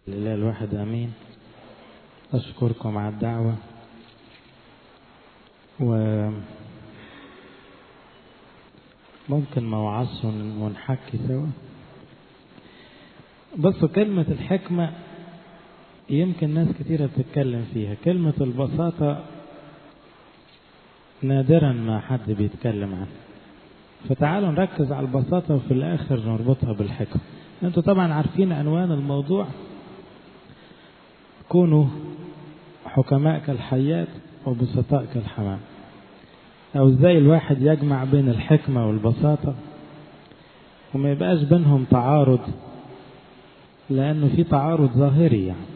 لله الواحد امين اشكركم على الدعوه و ممكن موعظ ونحكي سوا بصوا كلمة الحكمة يمكن ناس كتيرة بتتكلم فيها كلمة البساطة نادرا ما حد بيتكلم عنها فتعالوا نركز على البساطة وفي الآخر نربطها بالحكمة انتوا طبعا عارفين عنوان الموضوع كونوا حكماء كالحيات وبسطاء كالحمام او ازاي الواحد يجمع بين الحكمة والبساطة وما يبقاش بينهم تعارض لانه في تعارض ظاهري يعني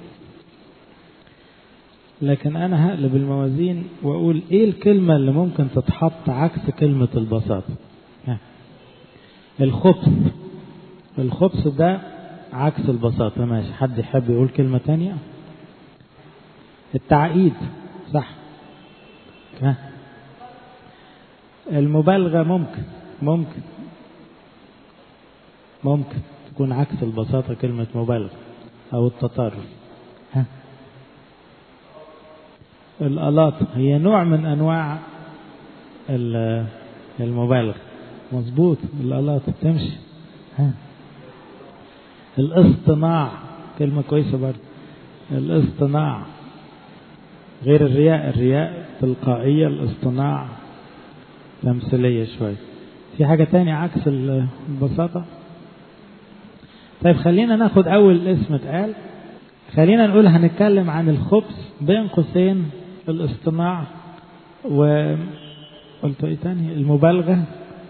لكن انا هقلب الموازين واقول ايه الكلمة اللي ممكن تتحط عكس كلمة البساطة الخبث الخبث ده عكس البساطة ماشي حد يحب يقول كلمة تانية التعقيد صح ها المبالغة ممكن ممكن ممكن تكون عكس البساطة كلمة مبالغة أو التطرف ها الألاط هي نوع من أنواع المبالغة مظبوط الألاط تمشي ها الاصطناع كلمة كويسة برضه الاصطناع غير الرياء الرياء تلقائية الاصطناع تمثيلية شوية في حاجة تانية عكس البساطة طيب خلينا ناخد أول اسم اتقال خلينا نقول هنتكلم عن الخبز بين قوسين الاصطناع و قلت ايه تاني المبالغة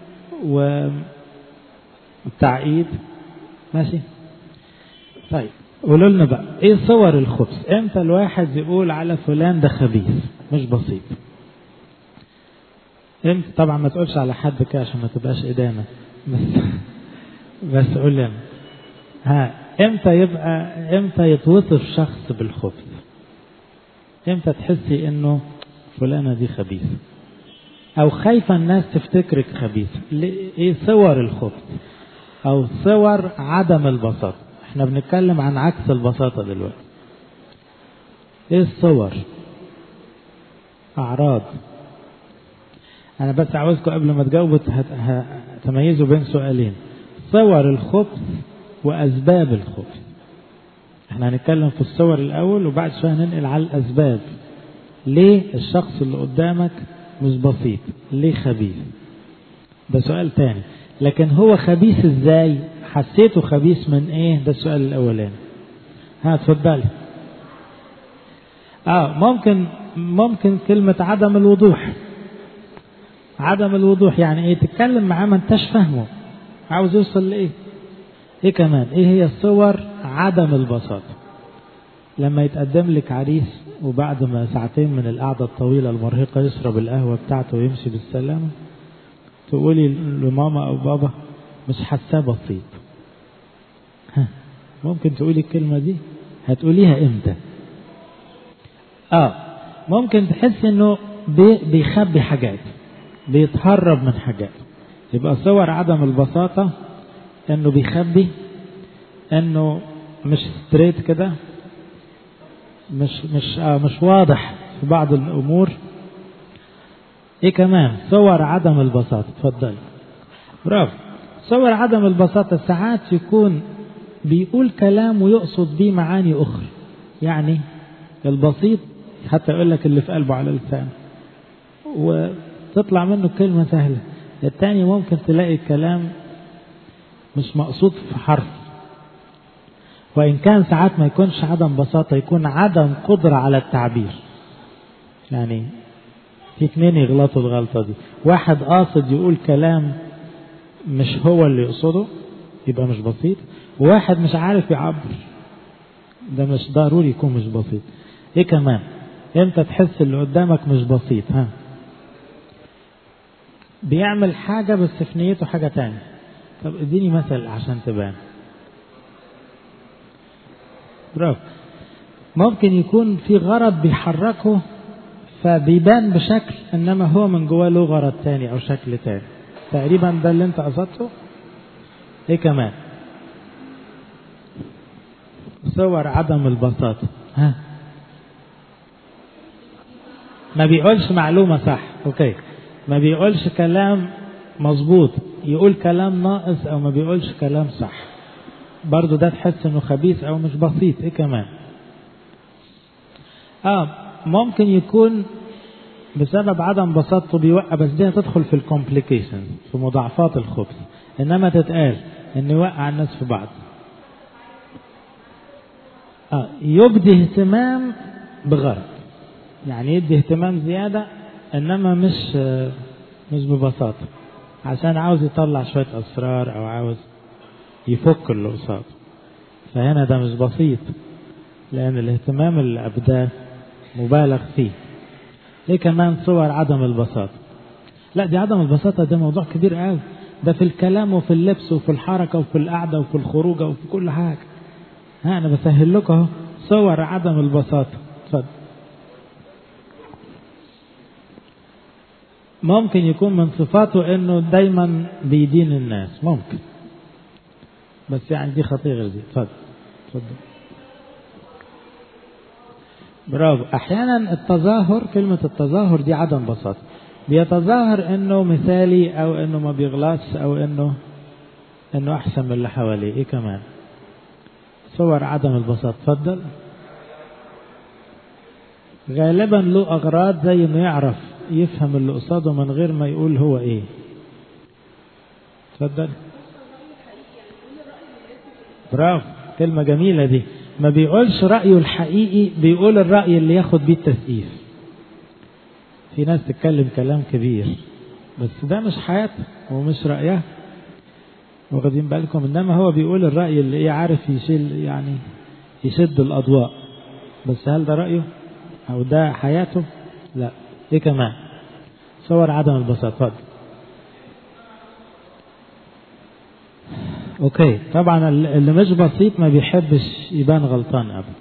والتعقيد ماشي طيب قولوا لنا بقى ايه صور الخبز امتى الواحد يقول على فلان ده خبيث مش بسيط امتى طبعا ما تقولش على حد كده عشان ما تبقاش ادانه بس بس قول لنا ها امتى يبقى امتى يتوصف شخص بالخبز امتى تحسي انه فلانه دي خبيث او خايفه الناس تفتكرك خبيث ايه صور الخبز او صور عدم البساطه احنا بنتكلم عن عكس البساطة دلوقتي ايه الصور اعراض انا بس عاوزكم قبل ما تجاوبوا تميزوا بين سؤالين صور الخبث واسباب الخبث احنا هنتكلم في الصور الاول وبعد شويه هننقل على الاسباب ليه الشخص اللي قدامك مش بسيط ليه خبيث ده سؤال تاني لكن هو خبيث ازاي حسيته خبيث من ايه ده السؤال الاولاني ها اتفضلي اه ممكن ممكن كلمة عدم الوضوح عدم الوضوح يعني ايه تتكلم معاه ما انتش فاهمه عاوز يوصل لايه ايه كمان ايه هي الصور عدم البساطة لما يتقدم لك عريس وبعد ما ساعتين من القعدة الطويلة المرهقة يشرب القهوة بتاعته ويمشي بالسلامة تقولي لماما او بابا مش حاساه بسيط ممكن تقولي الكلمة دي هتقوليها امتى اه ممكن تحس انه بي بيخبي حاجات بيتهرب من حاجات يبقى صور عدم البساطة انه بيخبي انه مش ستريت كده مش مش آه مش واضح في بعض الامور ايه كمان صور عدم البساطة اتفضل برافو صور عدم البساطة ساعات يكون بيقول كلام ويقصد بيه معاني أخرى يعني البسيط حتى يقول لك اللي في قلبه على لسانه وتطلع منه كلمة سهلة التاني ممكن تلاقي الكلام مش مقصود في حرف وإن كان ساعات ما يكونش عدم بساطة يكون عدم قدرة على التعبير يعني في اتنين يغلطوا الغلطة دي واحد قاصد يقول كلام مش هو اللي يقصده يبقى مش بسيط وواحد مش عارف يعبر ده مش ضروري يكون مش بسيط ايه كمان امتى تحس اللي قدامك مش بسيط ها بيعمل حاجة بس في نيته حاجة تانية طب اديني مثل عشان تبان برافو ممكن يكون في غرض بيحركه فبيبان بشكل انما هو من جواه له غرض تاني او شكل تاني تقريبا ده اللي انت قصدته ايه كمان صور عدم البساطة ها ما بيقولش معلومة صح اوكي ما بيقولش كلام مظبوط يقول كلام ناقص او ما بيقولش كلام صح برضو ده تحس انه خبيث او مش بسيط ايه كمان اه ممكن يكون بسبب عدم بساطته بيوقع بس دي هتدخل في الكومبليكيشن في مضاعفات الخبث انما تتقال انه يوقع الناس في بعض آه يبدي اهتمام بغرض يعني يدي اهتمام زيادة انما مش آه مش ببساطة عشان عاوز يطلع شوية اسرار او عاوز يفك اللي قصاده فهنا ده مش بسيط لان الاهتمام اللي ابداه مبالغ فيه ايه كمان صور عدم البساطة لا دي عدم البساطة ده موضوع كبير قوي ده في الكلام وفي اللبس وفي الحركة وفي القعدة وفي الخروجة وفي كل حاجة ها أنا بسهل لكم أهو صور عدم البساطة اتفضل ممكن يكون من صفاته انه دايما بيدين الناس ممكن بس يعني دي خطية غير دي اتفضل اتفضل برافو احيانا التظاهر كلمة التظاهر دي عدم بساطة بيتظاهر انه مثالي او انه ما بيغلطش او انه انه احسن من اللي حواليه ايه كمان صور عدم البساطة اتفضل غالبا له اغراض زي انه يعرف يفهم اللي قصاده من غير ما يقول هو ايه اتفضل برافو كلمة جميلة دي ما بيقولش رأيه الحقيقي بيقول الرأي اللي ياخد بيه التسقيف في ناس تتكلم كلام كبير بس ده مش حياتها ومش رأيها واخدين بالكم انما هو بيقول الرأي اللي ايه عارف يشيل يعني يشد الأضواء بس هل ده رأيه أو ده حياته لا ايه كمان صور عدم البساطة اتفضل اوكي طبعا اللي مش بسيط ما بيحبش يبان غلطان ابدا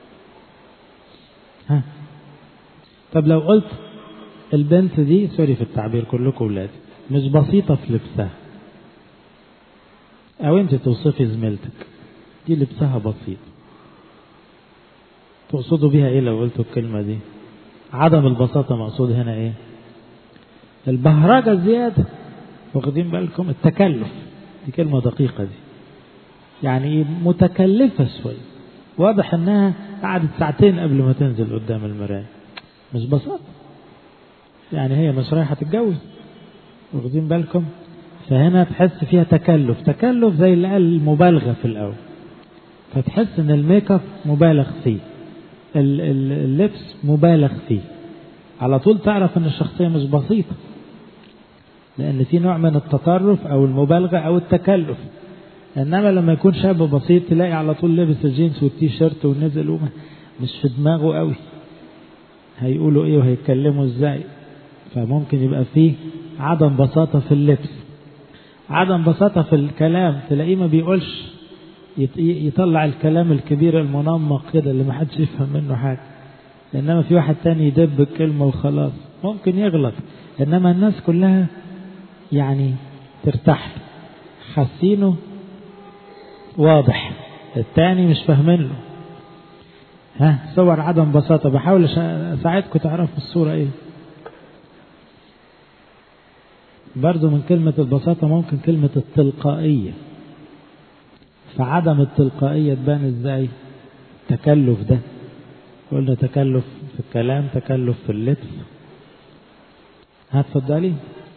ها طب لو قلت البنت دي سوري في التعبير كلكم ولاد مش بسيطة في لبسها او انت توصفي زميلتك دي لبسها بسيط تقصدوا بيها ايه لو قلتوا الكلمة دي عدم البساطة مقصود هنا ايه البهرجة زيادة واخدين بالكم التكلف دي كلمة دقيقة دي يعني ايه متكلفة شوية واضح انها قعدت ساعتين قبل ما تنزل قدام المراية مش بساطة يعني هي مش رايحة تتجوز واخدين بالكم فهنا تحس فيها تكلف تكلف زي اللي قال المبالغة في الأول فتحس ان الميك اب مبالغ فيه اللبس مبالغ فيه على طول تعرف ان الشخصية مش بسيطة لان في نوع من التطرف او المبالغة او التكلف انما لما يكون شاب بسيط تلاقي على طول لابس الجينز والتي شيرت ونزل مش في دماغه قوي هيقولوا ايه وهيتكلموا ازاي فممكن يبقى فيه عدم بساطة في اللبس عدم بساطة في الكلام تلاقيه ما بيقولش يطلع الكلام الكبير المنمق كده اللي ما حدش يفهم منه حاجة انما في واحد تاني يدب الكلمة وخلاص ممكن يغلط انما الناس كلها يعني ترتاح حاسينه واضح التاني مش فاهمين له ها صور عدم بساطة بحاول اساعدكم تعرفوا الصورة ايه برضو من كلمة البساطة ممكن كلمة التلقائية فعدم التلقائية تبان ازاي التكلف ده قلنا تكلف في الكلام تكلف في اللبس هتفضلي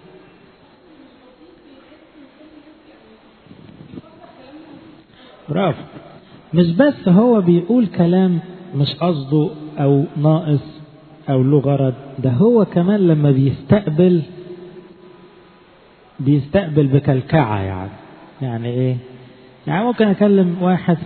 برافو مش بس هو بيقول كلام مش قصده او ناقص او له غرض ده هو كمان لما بيستقبل بيستقبل بكلكعة يعني يعني ايه يعني ممكن اكلم واحد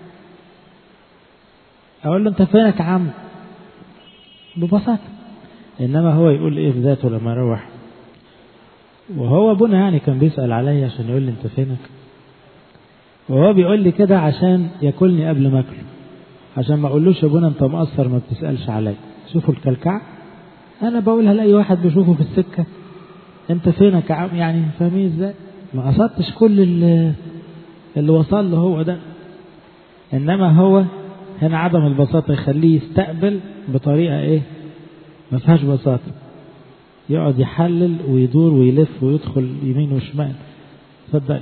اقول له انت فينك يا عم ببساطة انما هو يقول ايه في ذاته لما يروح وهو ابونا يعني كان بيسأل عليا عشان يقول لي انت فينك وهو بيقول لي كده عشان ياكلني قبل ما اكله عشان ما اقولوش يا ابونا انت مقصر ما بتسألش عليا شوفوا الكلكعة انا بقولها لاي واحد بشوفه في السكة انت فينك يا عم يعني فاهمين ازاي ما قصدتش كل اللي, اللي وصل له هو ده إنما هو هنا عدم البساطة يخليه يستقبل بطريقة إيه ما فيهاش بساطة يقعد يحلل ويدور ويلف ويدخل يمين وشمال صدق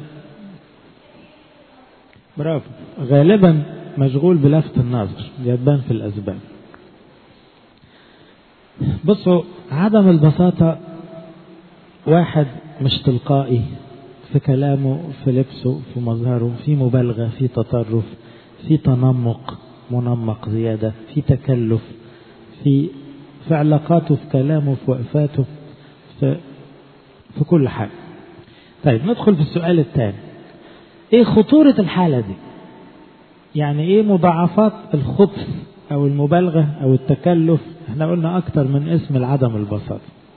برافو غالبا مشغول بلفت النظر يبان في الأسباب بصوا عدم البساطة واحد مش تلقائي في كلامه في لبسه في مظهره في مبالغة في تطرف في تنمق منمق زيادة في تكلف في في علاقاته في كلامه في وقفاته في في كل حاجة طيب ندخل في السؤال الثاني ايه خطورة الحالة دي يعني ايه مضاعفات الخبث او المبالغة او التكلف احنا قلنا اكتر من اسم العدم البساطة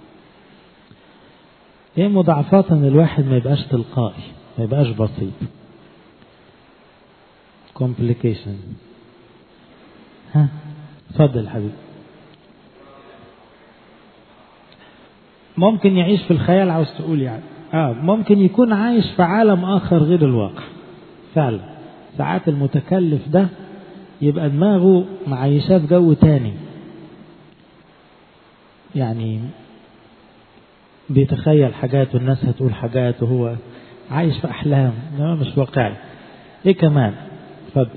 ايه مضاعفات ان الواحد ما يبقاش تلقائي ما يبقاش بسيط complication ها اتفضل حبيبي ممكن يعيش في الخيال عاوز تقول يعني اه ممكن يكون عايش في عالم اخر غير الواقع فعلا ساعات المتكلف ده يبقى دماغه معيشاه في جو تاني يعني بيتخيل حاجات والناس هتقول حاجات وهو عايش في احلام انما مش واقعي ايه كمان اتفضل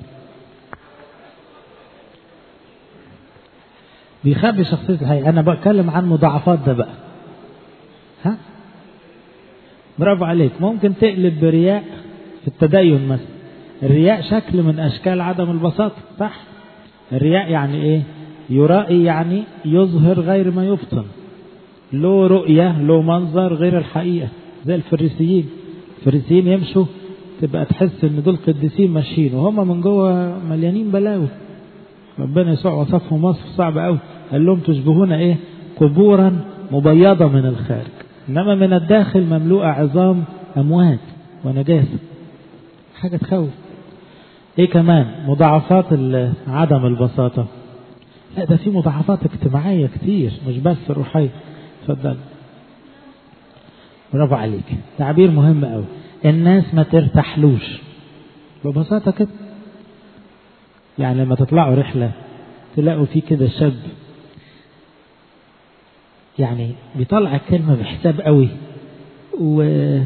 بيخبي شخصية الحقيقة أنا بتكلم عن مضاعفات ده بقى ها برافو عليك ممكن تقلب برياء في التدين مثلا الرياء شكل من أشكال عدم البساطة صح الرياء يعني إيه يرائي يعني يظهر غير ما يبطن له رؤية له منظر غير الحقيقة زي الفريسيين الفريسيين يمشوا تبقى تحس ان دول قديسين ماشيين وهم من جوه مليانين بلاوي ربنا يسوع وصفهم وصف صعب قوي قال لهم تشبهون ايه قبورا مبيضة من الخارج انما من الداخل مملوءة عظام اموات ونجاسة حاجة تخوف ايه كمان مضاعفات عدم البساطة لا ده في مضاعفات اجتماعية كتير مش بس روحية اتفضل برافو عليك تعبير مهم قوي الناس ما ترتاحلوش ببساطة كده يعني لما تطلعوا رحلة تلاقوا في كده شاب يعني بيطلع الكلمة بحساب قوي و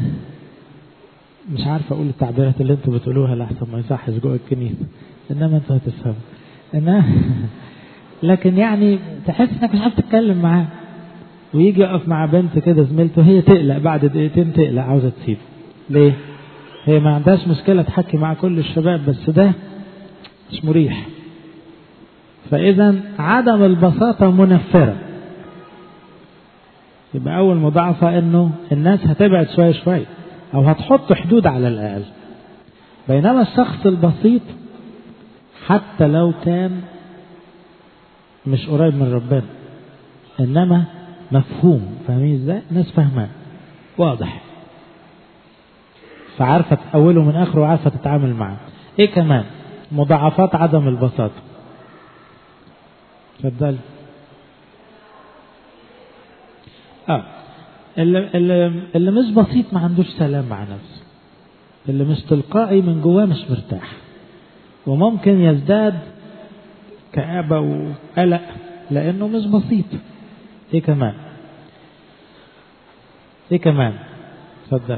مش عارف اقول التعبيرات اللي انتوا بتقولوها لحسن ما يصحش جوه الكنيسة انما انتوا هتفهموا انما لكن يعني تحس انك مش عارف تتكلم معاه ويجي يقف مع بنت كده زميلته هي تقلق بعد دقيقتين تقلق عاوزة تسيبه ليه؟ هي ما عندهاش مشكلة تحكي مع كل الشباب بس ده مش مريح فإذا عدم البساطة منفرة يبقى أول مضاعفة إنه الناس هتبعد شوية شوية أو هتحط حدود على الأقل بينما الشخص البسيط حتى لو كان مش قريب من ربنا إنما مفهوم فاهمين إزاي؟ الناس فاهماه واضح فعارفة تحوله من آخره وعارفة تتعامل معاه إيه كمان مضاعفات عدم البساطة تفضل اه اللي, اللي, اللي مش بسيط ما عندوش سلام مع نفسه اللي مش تلقائي من جواه مش مرتاح وممكن يزداد كآبة وقلق لأنه مش بسيط إيه كمان إيه كمان تفضل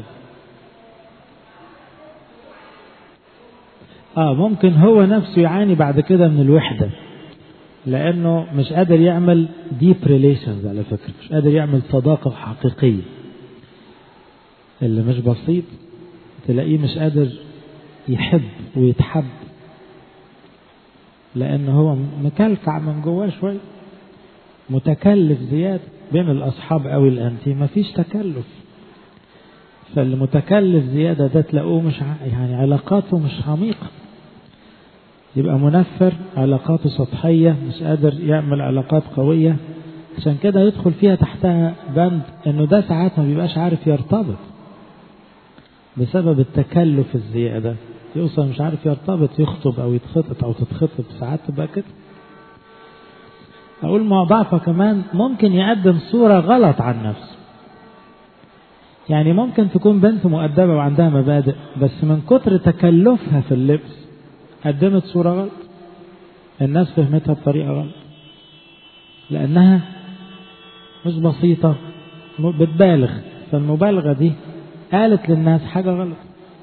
اه ممكن هو نفسه يعاني بعد كده من الوحدة لأنه مش قادر يعمل ديب ريليشنز على فكرة مش قادر يعمل صداقة حقيقية اللي مش بسيط تلاقيه مش قادر يحب ويتحب لأن هو مكلكع من جواه شوية متكلف زيادة بين الأصحاب أو الأنتي مفيش تكلف فالمتكلف زيادة ده تلاقوه مش يعني علاقاته مش عميقة يبقى منفر علاقاته سطحية مش قادر يعمل علاقات قوية عشان كده يدخل فيها تحتها بند انه ده ساعات ما بيبقاش عارف يرتبط بسبب التكلف الزيادة يوصل مش عارف يرتبط يخطب او يتخطب او تتخطب ساعات تبقى كده اقول مضاعفة كمان ممكن يقدم صورة غلط عن نفسه يعني ممكن تكون بنت مؤدبة وعندها مبادئ بس من كتر تكلفها في اللبس قدمت صورة غلط الناس فهمتها بطريقة غلط لأنها مش بسيطة بتبالغ فالمبالغة دي قالت للناس حاجة غلط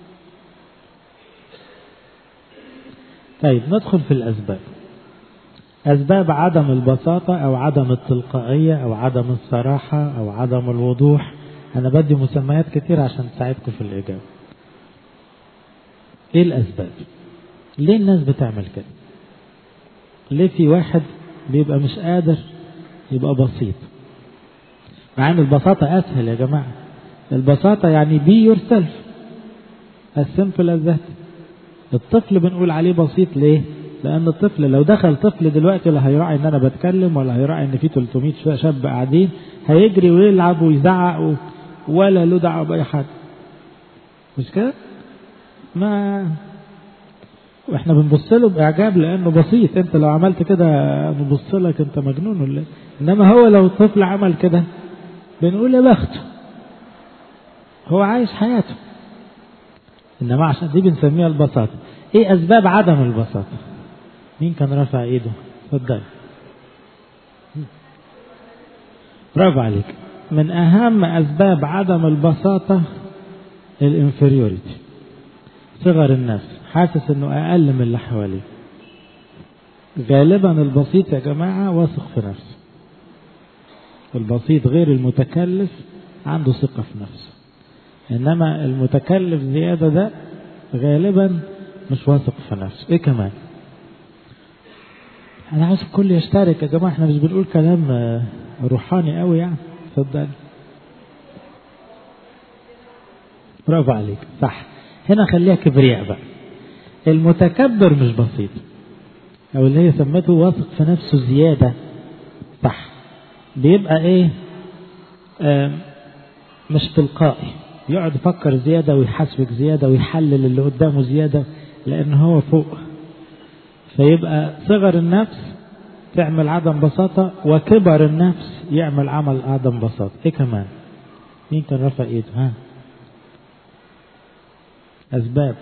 طيب ندخل في الأسباب أسباب عدم البساطة أو عدم التلقائية أو عدم الصراحة أو عدم الوضوح أنا بدي مسميات كتير عشان تساعدكم في الإجابة إيه الأسباب ليه الناس بتعمل كده ليه في واحد بيبقى مش قادر يبقى بسيط مع ان البساطة اسهل يا جماعة البساطة يعني بي يور سيلف as simple as that الطفل بنقول عليه بسيط ليه لان الطفل لو دخل طفل دلوقتي لا هيراعي ان انا بتكلم ولا هيراعي ان في 300 شاب قاعدين هيجري ويلعب ويزعق ولا له دعوه باي حاجه مش كده ما واحنا بنبص له باعجاب لانه بسيط انت لو عملت كده نبص لك انت مجنون ولا انما هو لو الطفل عمل كده بنقول يا بخته هو عايش حياته انما عشان دي بنسميها البساطه ايه اسباب عدم البساطه مين كان رافع ايده اتفضل برافو عليك من اهم اسباب عدم البساطه الانفيريوريتي صغر النفس حاسس انه اقل من اللي حواليه غالبا البسيط يا جماعه واثق في نفسه البسيط غير المتكلف عنده ثقه في نفسه انما المتكلف زياده ده غالبا مش واثق في نفسه ايه كمان انا عايز الكل يشترك يا جماعه احنا مش بنقول كلام روحاني قوي يعني اتفضل برافو عليك صح هنا خليها كبرياء بقى المتكبر مش بسيط او اللي هي سمته واثق في نفسه زياده صح بيبقى ايه آه مش تلقائي يقعد يفكر زيادة ويحاسبك زيادة ويحلل اللي قدامه زيادة لأن هو فوق فيبقى صغر النفس تعمل عدم بساطة وكبر النفس يعمل عمل عدم بساطة ايه كمان مين كان رفع ايده ها أسباب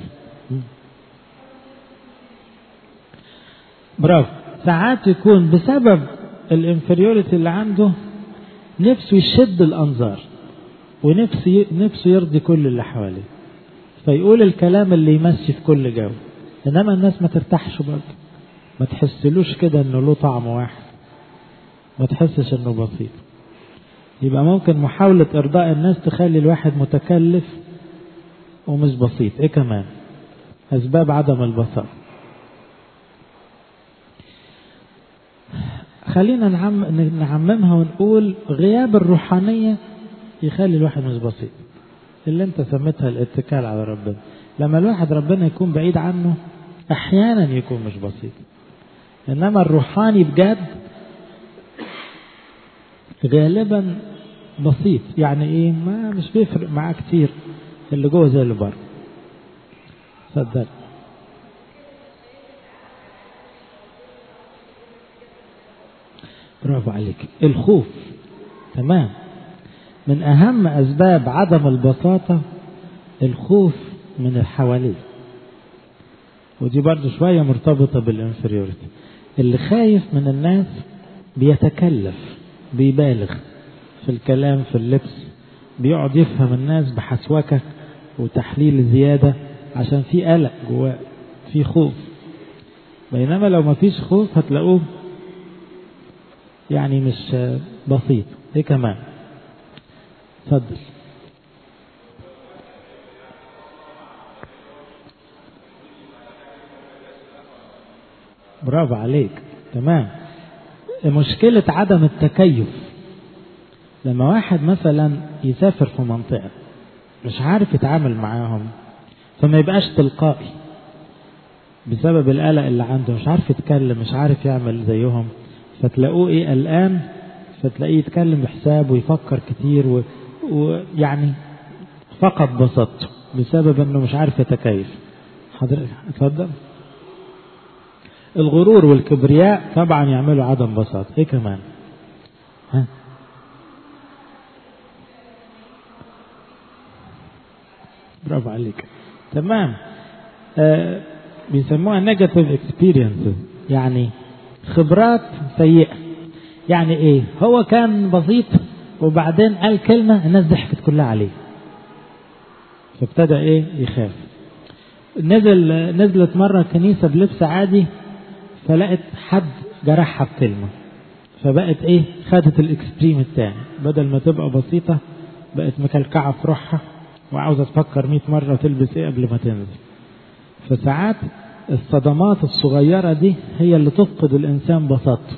برافو ساعات يكون بسبب الانفريوريتي اللي عنده نفسه يشد الأنظار ونفسه نفسه يرضي كل اللي حواليه فيقول الكلام اللي يمشي في كل جو انما الناس ما ترتاحش برضه ما تحسلوش كده انه له طعم واحد ما تحسش انه بسيط يبقى ممكن محاولة ارضاء الناس تخلي الواحد متكلف ومش بسيط ايه كمان اسباب عدم البساطة خلينا نعم نعممها ونقول غياب الروحانية يخلي الواحد مش بسيط اللي انت سميتها الاتكال على ربنا لما الواحد ربنا يكون بعيد عنه احيانا يكون مش بسيط انما الروحاني بجد غالبا بسيط يعني ايه ما مش بيفرق معاه كتير اللي جوه زي اللي بره صدق برافو عليك الخوف تمام من أهم أسباب عدم البساطة الخوف من اللي حواليه ودي برضو شوية مرتبطة بالانفريوريتي اللي خايف من الناس بيتكلف بيبالغ في الكلام في اللبس بيقعد يفهم الناس بحسوكة وتحليل زيادة عشان في قلق جواه في خوف بينما لو ما فيش خوف هتلاقوه يعني مش بسيط ايه كمان اتفضل برافو عليك تمام مشكلة عدم التكيف لما واحد مثلا يسافر في منطقة مش عارف يتعامل معاهم فما يبقاش تلقائي بسبب القلق اللي عنده مش عارف يتكلم مش عارف يعمل زيهم فتلاقوه ايه قلقان فتلاقيه يتكلم بحساب ويفكر كتير ويعني فقد بسطته بسبب انه مش عارف يتكيف حضرتك اتفضل الغرور والكبرياء طبعا يعملوا عدم بساطة ايه كمان ها برافو عليك تمام آه بيسموها نيجاتيف اكسبيرينسز يعني خبرات سيئة يعني ايه هو كان بسيط وبعدين قال كلمة الناس ضحكت كلها عليه فابتدى ايه يخاف نزل نزلت مرة كنيسة بلبس عادي فلقت حد جرحها بكلمة فبقت ايه خدت الاكستريم التاني بدل ما تبقى بسيطة بقت مكلكعة في روحها وعاوزة تفكر مئة مرة تلبس ايه قبل ما تنزل فساعات الصدمات الصغيرة دي هي اللي تفقد الإنسان بساطته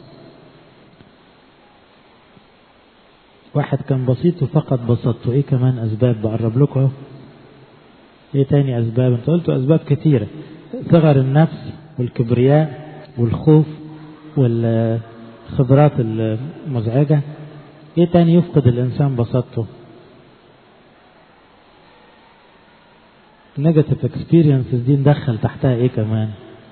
واحد كان بسيط وفقد بساطته ايه كمان أسباب بقرب لكم اهو ايه تاني أسباب انت قلتوا أسباب كتيرة صغر النفس والكبرياء والخوف والخبرات المزعجة ايه تاني يفقد الإنسان بساطته نيجاتيف اكسبيرينسز دي ندخل تحتها ايه كمان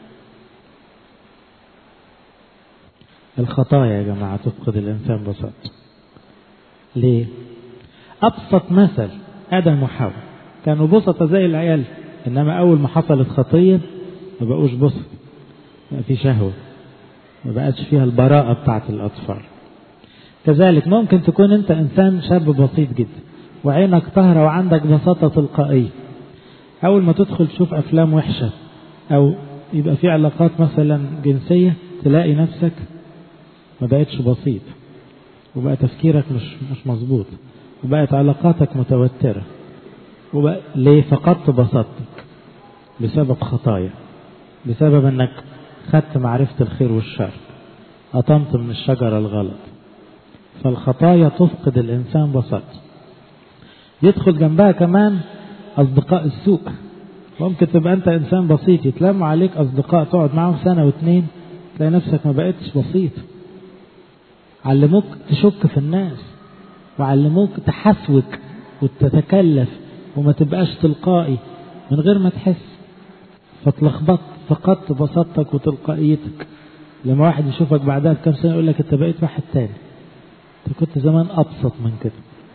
الخطايا يا جماعة تفقد الإنسان بساطته ليه أبسط مثل آدم وحواء كانوا بسطة زي العيال إنما أول ما حصلت خطية ما بقوش بسط بقى في شهوة ما بقتش فيها البراءة بتاعت الأطفال كذلك ممكن تكون أنت إنسان شاب بسيط جدا وعينك طاهرة وعندك بساطة تلقائية أول ما تدخل تشوف أفلام وحشة أو يبقى في علاقات مثلا جنسية تلاقي نفسك ما بقتش بسيط وبقى تفكيرك مش مش مظبوط وبقت علاقاتك متوترة وبقى ليه فقدت بساطتك بسبب خطايا بسبب انك خدت معرفة الخير والشر قطمت من الشجرة الغلط فالخطايا تفقد الإنسان بساطته يدخل جنبها كمان أصدقاء السوء ممكن تبقى أنت إنسان بسيط يتلموا عليك أصدقاء تقعد معاهم سنة واتنين تلاقي نفسك ما بقتش بسيط علموك تشك في الناس وعلموك تحسوك وتتكلف وما تبقاش تلقائي من غير ما تحس فتلخبطت فقدت بساطتك وتلقائيتك لما واحد يشوفك بعدها بكام سنة يقول لك انت بقيت واحد تاني انت كنت زمان ابسط من كده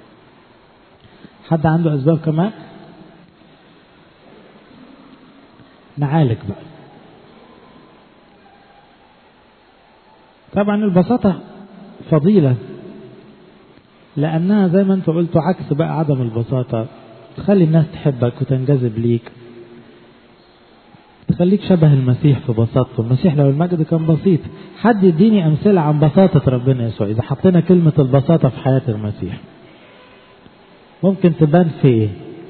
حد عنده اسباب كمان نعالج بقى طبعا البساطة فضيلة لأنها زي ما انت قلتوا عكس بقى عدم البساطة تخلي الناس تحبك وتنجذب ليك تخليك شبه المسيح في بساطته المسيح لو المجد كان بسيط حد يديني أمثلة عن بساطة ربنا يسوع إذا حطينا كلمة البساطة في حياة المسيح ممكن تبان في إيه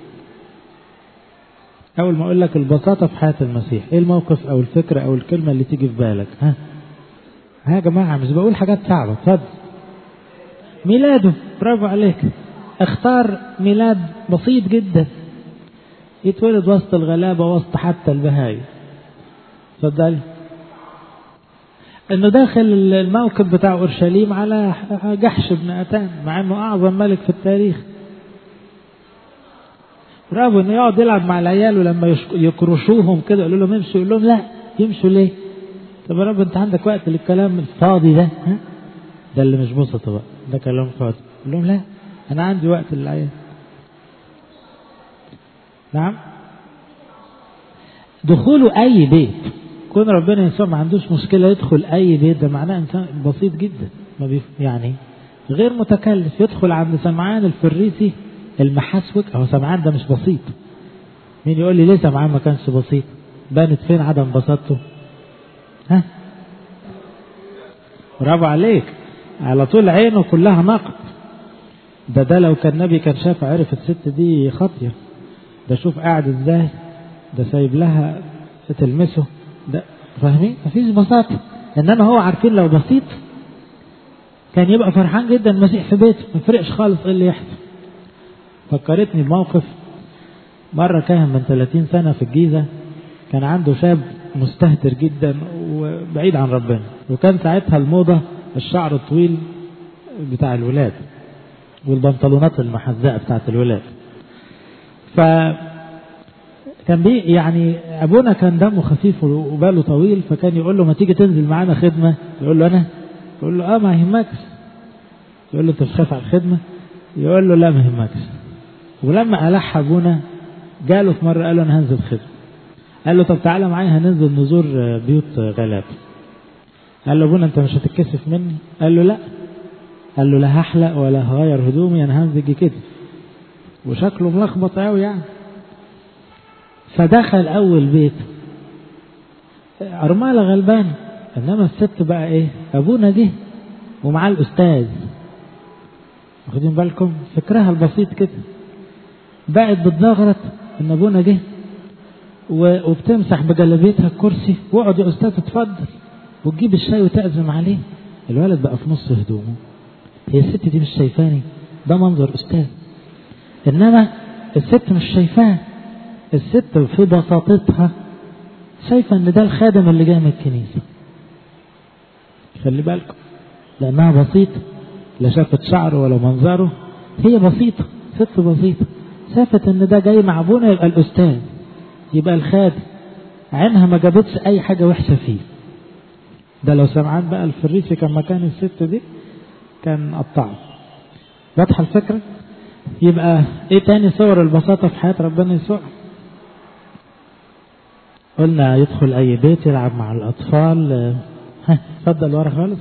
أول ما أقول لك البساطة في حياة المسيح إيه الموقف أو الفكرة أو الكلمة اللي تيجي في بالك ها ها يا جماعة مش بقول حاجات صعبة اتفضل ميلاده برافو عليك اختار ميلاد بسيط جدا يتولد وسط الغلابة وسط حتى البهايم اتفضل انه داخل الموكب بتاع اورشليم على جحش بن اتان مع انه اعظم ملك في التاريخ برافو انه يقعد يلعب مع العيال ولما يكرشوهم كده يقولوا لهم امشوا يقول لهم لا يمشوا ليه؟ طب يا رب انت عندك وقت للكلام الفاضي ده ها؟ ده اللي مش بسطه بقى ده كلام فاضي يقول لهم لا انا عندي وقت للعيال نعم دخوله اي بيت كون ربنا يسوع ما عندوش مشكله يدخل اي بيت ده معناه انسان بسيط جدا ما بيف يعني غير متكلف يدخل عند سمعان الفريسي المحاسوك هو سمعان ده مش بسيط مين يقول لي ليه سمعان ما كانش بسيط بانت فين عدم بساطته ها برافو عليك على طول عينه كلها نقد ده ده لو كان نبي كان شاف عرف الست دي خاطيه ده شوف قاعد ازاي ده سايب لها تلمسه ده فاهمين مفيش بساطة انما هو عارفين لو بسيط كان يبقى فرحان جدا المسيح في بيته ما يفرقش خالص ايه اللي يحصل فكرتني بموقف مرة كان من 30 سنة في الجيزة كان عنده شاب مستهتر جدا وبعيد عن ربنا وكان ساعتها الموضة الشعر الطويل بتاع الولاد والبنطلونات المحزقة بتاعت الولاد ف كان بي يعني ابونا كان دمه خفيف وباله طويل فكان يقول له ما تيجي تنزل معانا خدمه يقول له انا يقول له اه ما يهمكش يقول له انت مش خايف على الخدمه يقول له لا ما يهمكش ولما الح ابونا جاله في مره قال له انا هنزل خدمه قال له طب تعالى معايا هننزل نزور بيوت غلاب قال له ابونا انت مش هتتكسف مني قال له لا قال له لا هحلق ولا هغير هدومي انا همزج كده وشكله ملخبط قوي يعني فدخل اول بيت ارمله غلبان انما الست بقى ايه ابونا جه ومعاه الاستاذ واخدين بالكم فكرها البسيط كده بقت بتزغرط ان ابونا جه وبتمسح بجلابيتها الكرسي واقعد يا استاذ اتفضل وتجيب الشاي وتعزم عليه الولد بقى في نص هدومه هي الست دي مش شايفاني ده منظر استاذ انما الست مش شايفاه الست في بساطتها شايفه ان ده الخادم اللي جاي من الكنيسه خلي بالكم لانها بسيطه لا شافت شعره ولا منظره هي بسيطه ست بسيطه شافت ان ده جاي مع ابونا يبقى الاستاذ يبقى الخادم عينها ما جابتش اي حاجه وحشه فيه ده لو سمعان بقى الفريسي كان مكان الست دي كان قطعه واضحه الفكره يبقى ايه تاني صور البساطه في حياه ربنا يسوع قلنا يدخل اي بيت يلعب مع الاطفال ها اتفضل ورا خالص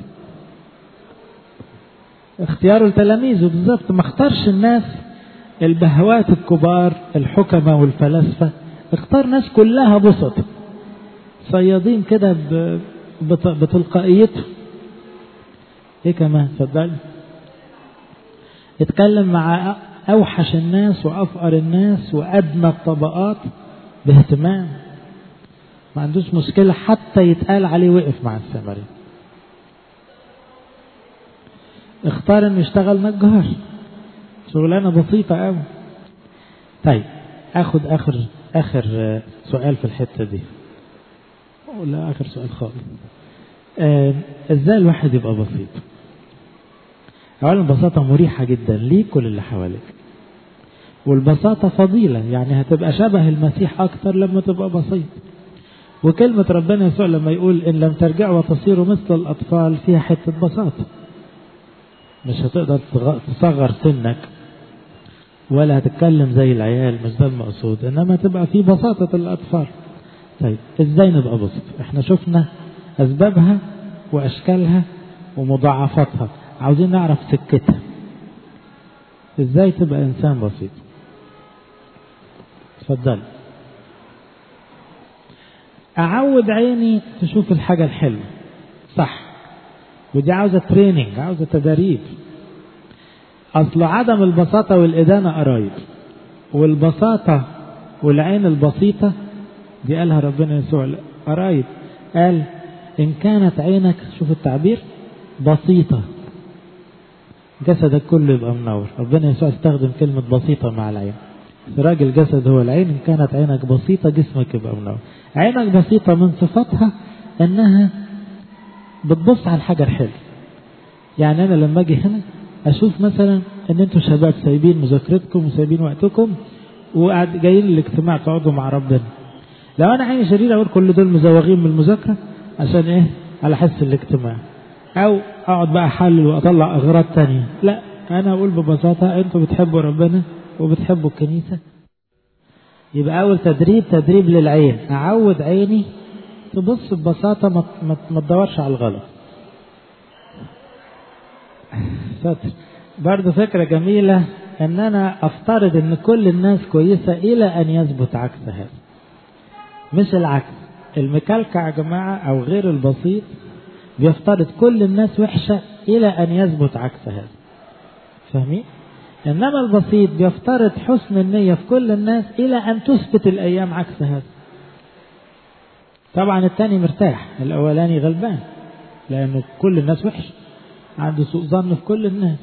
اختياره لتلاميذه بالظبط ما اختارش الناس البهوات الكبار الحكمة والفلاسفة اختار ناس كلها بسط صيادين كده بتلقائيته ايه كمان اتفضل اتكلم مع اوحش الناس وافقر الناس وادنى الطبقات باهتمام ما عندوش مشكلة حتى يتقال عليه وقف مع السامري اختار انه يشتغل نجار شغلانة بسيطة قوي طيب اخد اخر اخر سؤال في الحتة دي ولا اخر سؤال خالص آه ازاي الواحد يبقى بسيط اولا البساطة مريحة جدا ليك وللي حواليك والبساطة فضيلة يعني هتبقى شبه المسيح اكتر لما تبقى بسيط وكلمة ربنا يسوع لما يقول إن لم ترجعوا وتصيروا مثل الأطفال فيها حتة بساطة مش هتقدر تصغر سنك ولا هتتكلم زي العيال مش ده المقصود إنما تبقى في بساطة الأطفال طيب إزاي نبقى بسيط إحنا شفنا أسبابها وأشكالها ومضاعفاتها عاوزين نعرف سكتها إزاي تبقى إنسان بسيط اتفضل أعود عيني تشوف الحاجة الحلوة صح ودي عاوزة تريننج عاوزة تدريب أصل عدم البساطة والإدانة قرايب والبساطة والعين البسيطة دي قالها ربنا يسوع قرايب قال إن كانت عينك شوف التعبير بسيطة جسدك كله يبقى منور ربنا يسوع استخدم كلمة بسيطة مع العين سراج الجسد هو العين إن كانت عينك بسيطة جسمك يبقى منور عينك بسيطة من صفاتها إنها بتبص على الحاجة الحلوة يعني أنا لما أجي هنا أشوف مثلا إن أنتوا شباب سايبين مذاكرتكم وسايبين وقتكم وقاعد جايين الاجتماع تقعدوا مع ربنا لو أنا عيني شريرة أقول كل دول مزوغين من المذاكرة عشان إيه على حس الاجتماع أو أقعد بقى أحلل وأطلع أغراض تانية لا أنا أقول ببساطة أنتوا بتحبوا ربنا وبتحبوا الكنيسة يبقى أول تدريب تدريب للعين أعود عيني تبص ببساطة ما, ما, ما تدورش على الغلط ستر برضه فكرة جميلة ان انا افترض ان كل الناس كويسة الى ان يثبت عكس هذا مش العكس المكلكع يا جماعة او غير البسيط بيفترض كل الناس وحشة الى ان يثبت عكس هذا فاهمين انما البسيط بيفترض حسن النية في كل الناس الى ان تثبت الايام عكس هذا طبعا الثاني مرتاح الاولاني غلبان لانه كل الناس وحش عنده سوء ظن في كل الناس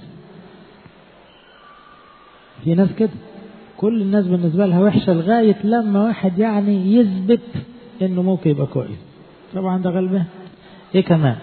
في ناس كده كل الناس بالنسبة لها وحشة لغاية لما واحد يعني يثبت انه ممكن يبقى كويس طبعا ده غلبان ايه كمان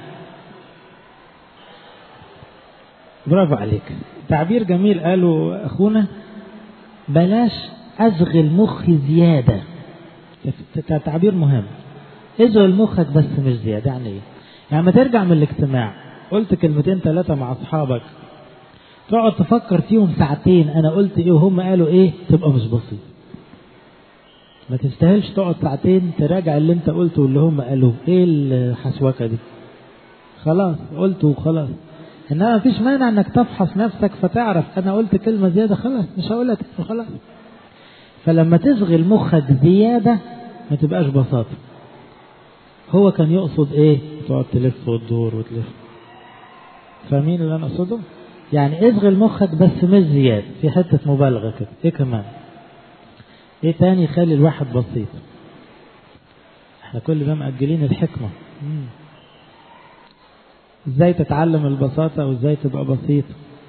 برافو عليك تعبير جميل قاله اخونا بلاش اشغل مخي زيادة تعبير مهم اشغل مخك بس مش زيادة يعني ايه يعني ما ترجع من الاجتماع قلت كلمتين ثلاثة مع اصحابك تقعد تفكر فيهم ساعتين انا قلت ايه وهم قالوا ايه تبقى مش بسيط ما تستاهلش تقعد ساعتين تراجع اللي انت قلته واللي هم قالوه ايه الحسوكه دي خلاص قلته وخلاص انما مفيش مانع انك تفحص نفسك فتعرف انا قلت كلمه زياده خلاص مش هقولها تاني خلاص فلما تشغل مخك زياده ما تبقاش بساطه هو كان يقصد ايه تقعد تلف وتدور وتلف فاهمين اللي انا اقصده يعني اشغل مخك بس مش زياده في حته مبالغه كده ايه كمان ايه تاني يخلي الواحد بسيط احنا كل ده مأجلين الحكمة مم. ازاي تتعلم البساطة وازاي تبقى بسيط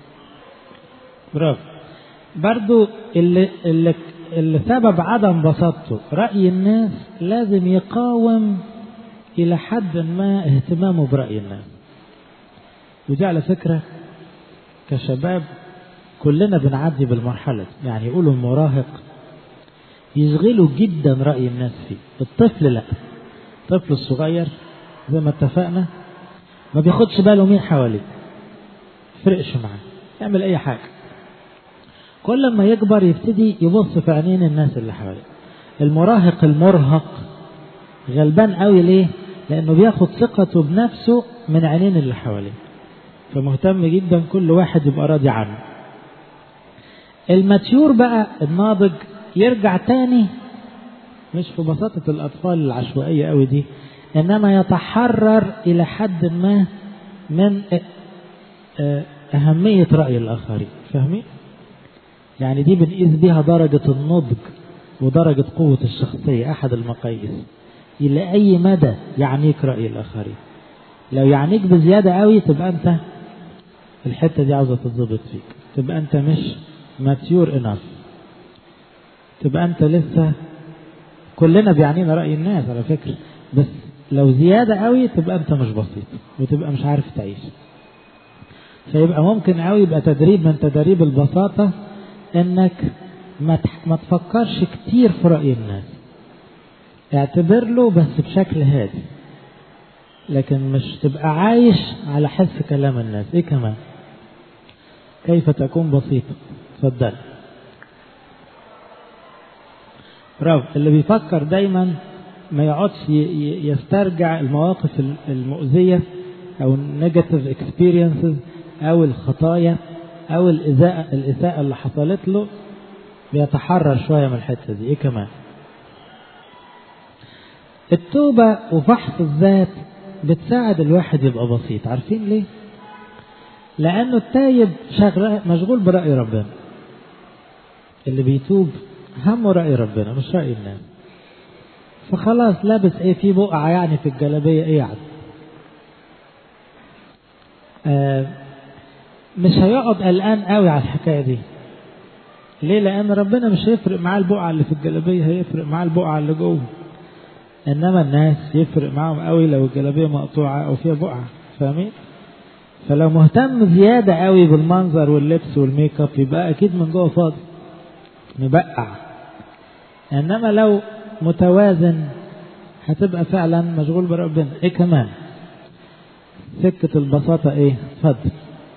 برافو برضو اللي, اللي, اللي سبب عدم بساطته رأي الناس لازم يقاوم إلى حد ما اهتمامه برأي الناس ودي على فكرة كشباب كلنا بنعدي بالمرحلة يعني يقولوا المراهق يشغله جدا رأي الناس فيه الطفل لا الطفل الصغير زي ما اتفقنا ما بياخدش باله مين حواليه فرقش معاه يعمل اي حاجة كل ما يكبر يبتدي يبص في عينين الناس اللي حواليه المراهق المرهق غلبان قوي ليه لانه بياخد ثقته بنفسه من عينين اللي حواليه فمهتم جدا كل واحد يبقى راضي عنه الماتيور بقى الناضج يرجع تاني مش في بساطة الأطفال العشوائية قوي دي إنما يتحرر إلى حد ما من أهمية رأي الآخرين فاهمين؟ يعني دي بنقيس بيها درجة النضج ودرجة قوة الشخصية أحد المقاييس إلى أي مدى يعنيك رأي الآخرين لو يعنيك بزيادة قوي تبقى أنت الحتة دي عاوزة تتظبط فيك تبقى أنت مش ماتيور انف تبقى أنت لسه كلنا بيعنينا رأي الناس على فكرة بس لو زيادة قوي تبقى أنت مش بسيط وتبقى مش عارف تعيش فيبقى ممكن قوي يبقى تدريب من تدريب البساطة انك ما ما تفكرش كتير في رأي الناس اعتبر له بس بشكل هادي لكن مش تبقى عايش على حس كلام الناس ايه كمان كيف تكون بسيطة تفضل برافو اللي بيفكر دايما ما يقعدش يسترجع المواقف المؤذية او النيجاتيف اكسبيرينسز او الخطايا او الإساءة, الإساءة اللي حصلت له بيتحرر شوية من الحتة دي ايه كمان التوبة وفحص الذات بتساعد الواحد يبقى بسيط عارفين ليه لأنه التايب شغل مشغول برأي ربنا اللي بيتوب همه رأي ربنا مش رأي الناس فخلاص لابس ايه في بقعة يعني في الجلابية ايه يعني آه مش هيقعد قلقان قوي على الحكاية دي ليه لأن ربنا مش هيفرق معاه البقعة اللي في الجلابية هيفرق معاه البقعة اللي جوه إنما الناس يفرق معاهم قوي لو الجلابية مقطوعة أو فيها بقعة فاهمين؟ فلو مهتم زيادة قوي بالمنظر واللبس والميك اب يبقى أكيد من جوه فاضي مبقع إنما لو متوازن هتبقى فعلا مشغول بربنا إيه كمان؟ سكة البساطة إيه؟ اتفضل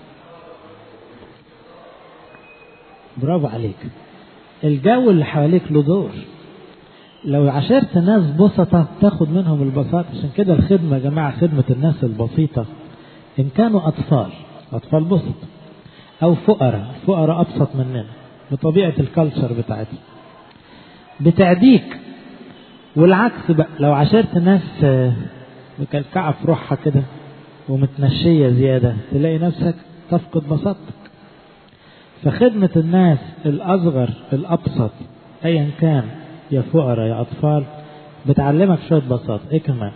برافو عليك الجو اللي حواليك له دور لو عاشرت ناس بسطة تاخد منهم البساطة عشان كده الخدمة يا جماعة خدمة الناس البسيطة إن كانوا أطفال أطفال بسط أو فقراء فقراء أبسط مننا بطبيعة الكالتشر بتاعتهم بتعديك والعكس بقى لو عاشرت ناس مكلكعة في روحها كده ومتنشية زيادة تلاقي نفسك تفقد بساطتك فخدمة الناس الأصغر الأبسط أيا كان يا فقراء يا أطفال بتعلمك شوية بساطة إيه كمان؟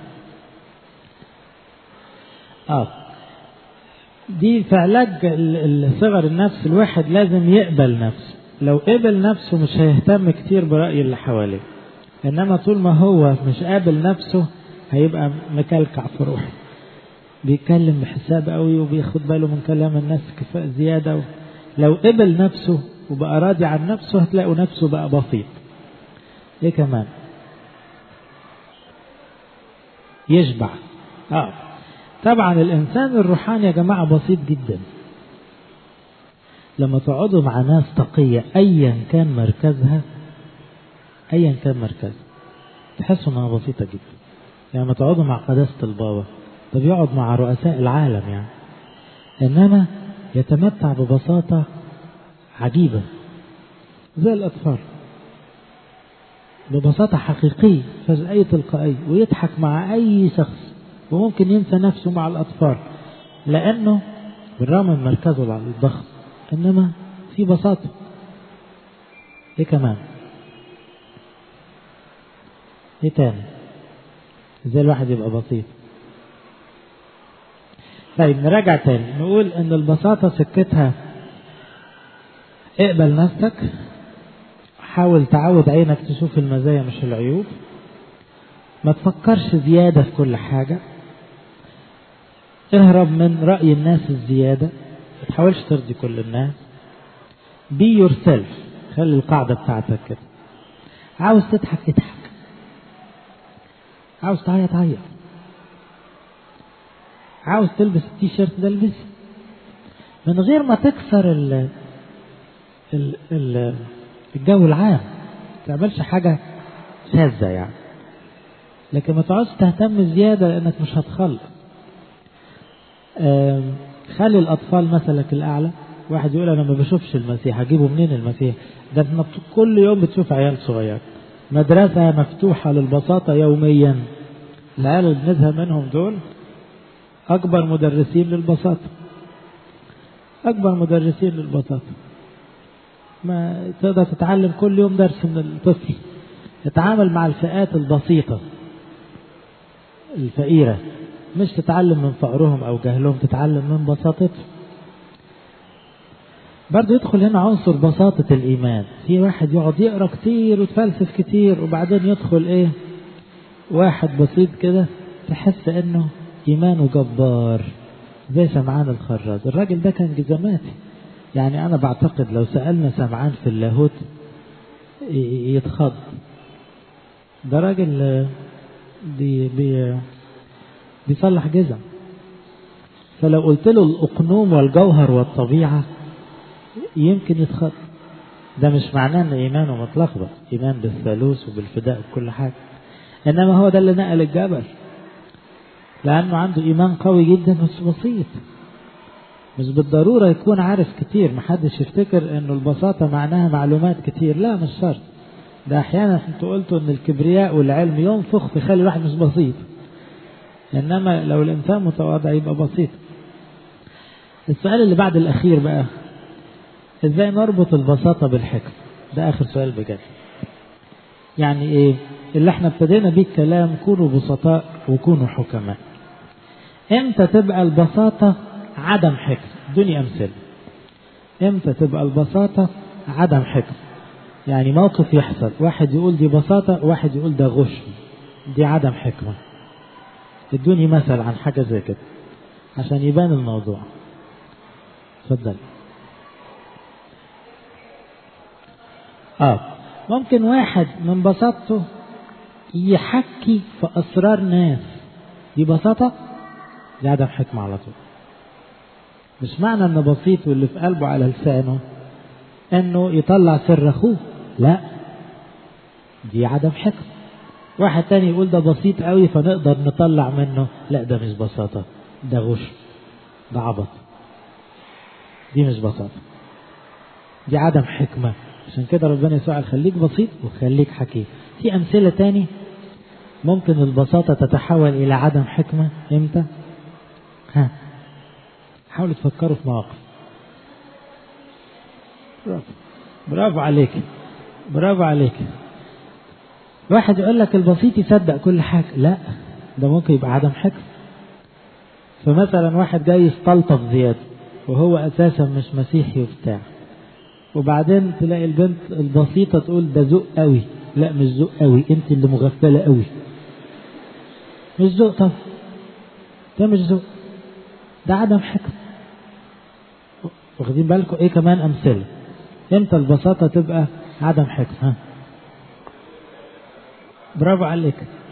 آه دي في علاج صغر النفس الواحد لازم يقبل نفسه لو قبل نفسه مش هيهتم كتير برأي اللي حواليه إنما طول ما هو مش قابل نفسه هيبقى مكلكع في روحه بيتكلم بحساب قوي وبياخد باله من كلام الناس كفاءة زيادة و... لو قبل نفسه وبقى راضي عن نفسه هتلاقوا نفسه بقى بسيط ايه كمان يشبع اه طبعا الانسان الروحاني يا جماعه بسيط جدا لما تقعدوا مع ناس تقيه ايا كان مركزها ايا كان مركزها تحسوا انها بسيطة جدا يعني ما تقعدوا مع قداسة البابا ده بيقعد مع رؤساء العالم يعني انما يتمتع ببساطة عجيبة زي الأطفال ببساطة حقيقية مفيهاش أي تلقائية ويضحك مع أي شخص وممكن ينسى نفسه مع الأطفال لأنه بالرغم من مركزه الضخم إنما في بساطة إيه كمان إيه تاني إزاي الواحد يبقى بسيط طيب نراجع تاني نقول إن البساطة سكتها اقبل نفسك حاول تعود عينك تشوف المزايا مش العيوب ما تفكرش زيادة في كل حاجة اهرب من رأي الناس الزيادة ما تحاولش ترضي كل الناس be yourself خلي القاعدة بتاعتك كده عاوز تضحك اضحك عاوز تعيط عيط عاوز تلبس التيشيرت ده البس من غير ما تكسر ال ال ال الجو العام ما تعملش حاجة شاذة يعني لكن ما تقعدش تهتم زيادة لأنك مش هتخلص خلي الأطفال مثلك الأعلى واحد يقول أنا ما بشوفش المسيح أجيبه منين المسيح ده احنا كل يوم بتشوف عيال صغير مدرسة مفتوحة للبساطة يوميا العيال اللي بنزهق منهم دول أكبر مدرسين للبساطة أكبر مدرسين للبساطة ما تقدر تتعلم كل يوم درس من الطفل تتعامل مع الفئات البسيطة الفقيرة مش تتعلم من فقرهم أو جهلهم تتعلم من بساطتهم برضه يدخل هنا عنصر بساطة الإيمان في واحد يقعد يقرأ كتير وتفلسف كتير وبعدين يدخل إيه واحد بسيط كده تحس إنه إيمانه جبار زي سمعان الخراز الراجل ده كان جزماتي يعني أنا بعتقد لو سألنا سمعان في اللاهوت يتخض ده راجل بي بي بيصلح جزم فلو قلت له الأقنوم والجوهر والطبيعة يمكن يتخض ده مش معناه ان ايمانه متلخبط ايمان بالثالوث وبالفداء وكل حاجه انما هو ده اللي نقل الجبل لانه عنده ايمان قوي جدا بس بسيط مش بالضرورة يكون عارف كتير محدش يفتكر انه البساطة معناها معلومات كتير لا مش شرط ده احيانا انتوا قلتوا ان الكبرياء والعلم ينفخ فيخلي الواحد مش بسيط انما لو الانسان متواضع يبقى بسيط السؤال اللي بعد الاخير بقى ازاي نربط البساطة بالحكم ده اخر سؤال بجد يعني ايه اللي احنا ابتدينا بيه الكلام كونوا بسطاء وكونوا حكماء امتى تبقى البساطة عدم حكم دنيا امثله امتى تبقى البساطة عدم حكم يعني موقف يحصل واحد يقول دي بساطة واحد يقول ده غش دي عدم حكمة ادوني مثل عن حاجة زي كده عشان يبان الموضوع اتفضل اه ممكن واحد من بساطته يحكي في اسرار ناس دي بساطة دي عدم حكمة على طول مش معنى انه بسيط واللي في قلبه على لسانه انه يطلع سر اخوه لا دي عدم حكمة واحد تاني يقول ده بسيط قوي فنقدر نطلع منه لا ده مش بساطة ده غش ده عبط دي مش بساطة دي عدم حكمة عشان كده ربنا يسوع خليك بسيط وخليك حكيم في أمثلة تاني ممكن البساطة تتحول إلى عدم حكمة إمتى؟ ها حاولوا تفكروا في مواقف برافو برافو عليك برافو عليك واحد يقول لك البسيط يصدق كل حاجة لا ده ممكن يبقى عدم حكم فمثلا واحد جاي يستلطف زيادة وهو أساسا مش مسيحي وبتاع وبعدين تلاقي البنت البسيطة تقول ده ذوق قوي لا مش ذوق قوي انت اللي مغفلة قوي مش ذوق طب ده مش ذوق ده عدم حكم واخدين بالكم ايه كمان امثله امتى البساطه تبقى عدم حكم ها برافو عليك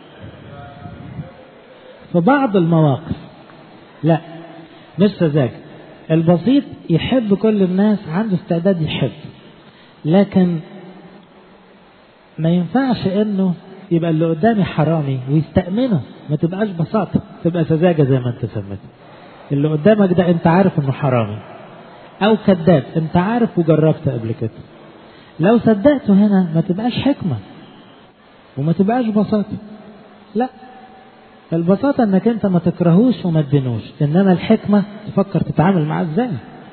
في بعض المواقف لا مش سذاجة البسيط يحب كل الناس عنده استعداد يحب لكن ما ينفعش انه يبقى اللي قدامي حرامي ويستأمنه ما تبقاش بساطة تبقى سذاجة زي ما انت سميت اللي قدامك ده انت عارف انه حرامي او كذاب انت عارف وجربت قبل كده لو صدقته هنا ما تبقاش حكمة وما تبقاش بساطة لا البساطة انك انت ما تكرهوش وما تدينوش انما الحكمة تفكر تتعامل معاه ازاي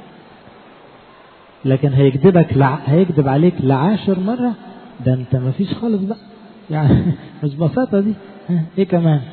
لكن هيكذبك لع... هيكذب عليك لعاشر مرة ده انت ما فيش خالص بقى يعني مش بساطة دي ها، ايه كمان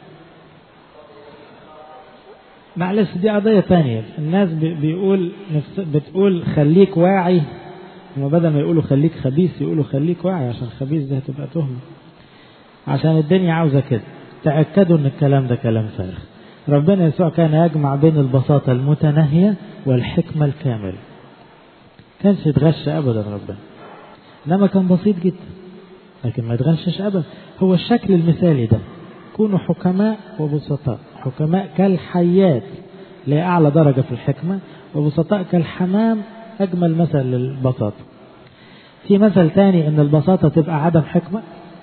معلش دي قضية تانية الناس بي- بيقول نفس بتقول خليك واعي هما بدل ما يقولوا خليك خبيث يقولوا خليك واعي عشان خبيث ده هتبقى تهمة عشان الدنيا عاوزة كده تأكدوا ان الكلام ده كلام فارغ ربنا يسوع كان يجمع بين البساطة المتناهية والحكمة الكاملة كانش يتغش ابدا ربنا انما كان بسيط جدا لكن ما يتغشش ابدا هو الشكل المثالي ده كونوا حكماء وبسطاء حكماء كالحيات اللي هي اعلى درجه في الحكمه وبسطاء كالحمام اجمل مثل للبساطه في مثل تاني ان البساطه تبقى عدم حكمه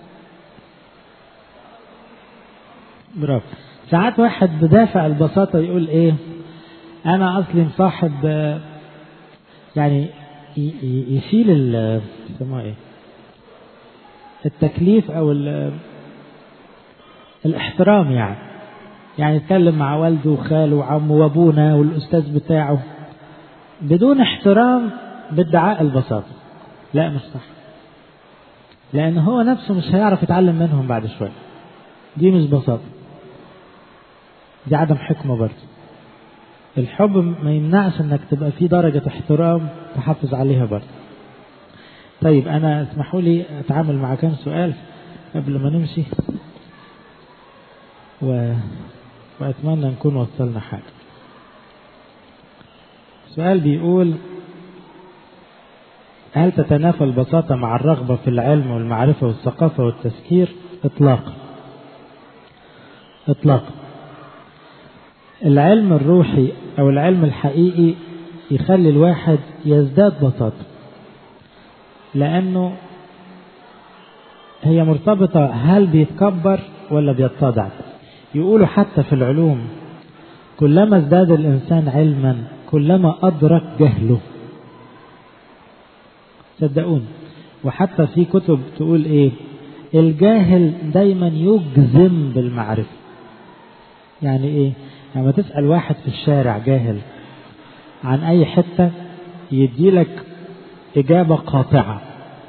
برافو ساعات واحد بدافع البساطه يقول ايه انا اصلي مصاحب آه، يعني ي- ي- يشيل ال يسموها ايه التكليف او ال- الاحترام يعني يعني يتكلم مع والده وخاله وعمه وابونا والاستاذ بتاعه بدون احترام بادعاء البساطه لا مش صح لان هو نفسه مش هيعرف يتعلم منهم بعد شويه دي مش بساطه دي عدم حكمه برضه الحب ما يمنعش انك تبقى في درجة احترام تحافظ عليها برضه. طيب انا اسمحوا لي اتعامل مع كام سؤال قبل ما نمشي و... واتمنى نكون وصلنا حاجة. سؤال بيقول هل تتنافى البساطة مع الرغبة في العلم والمعرفة والثقافة والتفكير؟ إطلاقا. إطلاقا. العلم الروحي او العلم الحقيقي يخلي الواحد يزداد بساطة لانه هي مرتبطة هل بيتكبر ولا بيتضع يقولوا حتى في العلوم كلما ازداد الانسان علما كلما ادرك جهله صدقوني وحتى في كتب تقول ايه الجاهل دايما يجزم بالمعرفة يعني ايه لما تسأل واحد في الشارع جاهل عن أي حتة يديلك إجابة قاطعة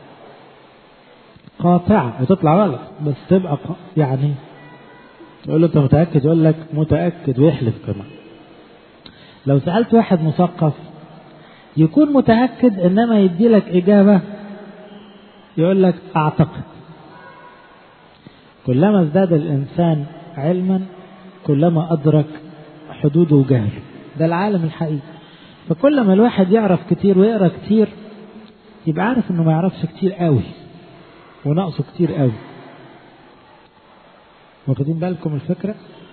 قاطعة وتطلع غلط بس تبقى ق- يعني تقول له أنت متأكد يقول لك متأكد ويحلف كمان لو سألت واحد مثقف يكون متأكد إنما يديلك إجابة يقول لك أعتقد كلما ازداد الإنسان علما كلما أدرك حدوده وجهله ده العالم الحقيقي فكل ما الواحد يعرف كتير ويقرا كتير يبقى عارف انه ما يعرفش كتير قوي وناقصه كتير قوي واخدين بالكم الفكره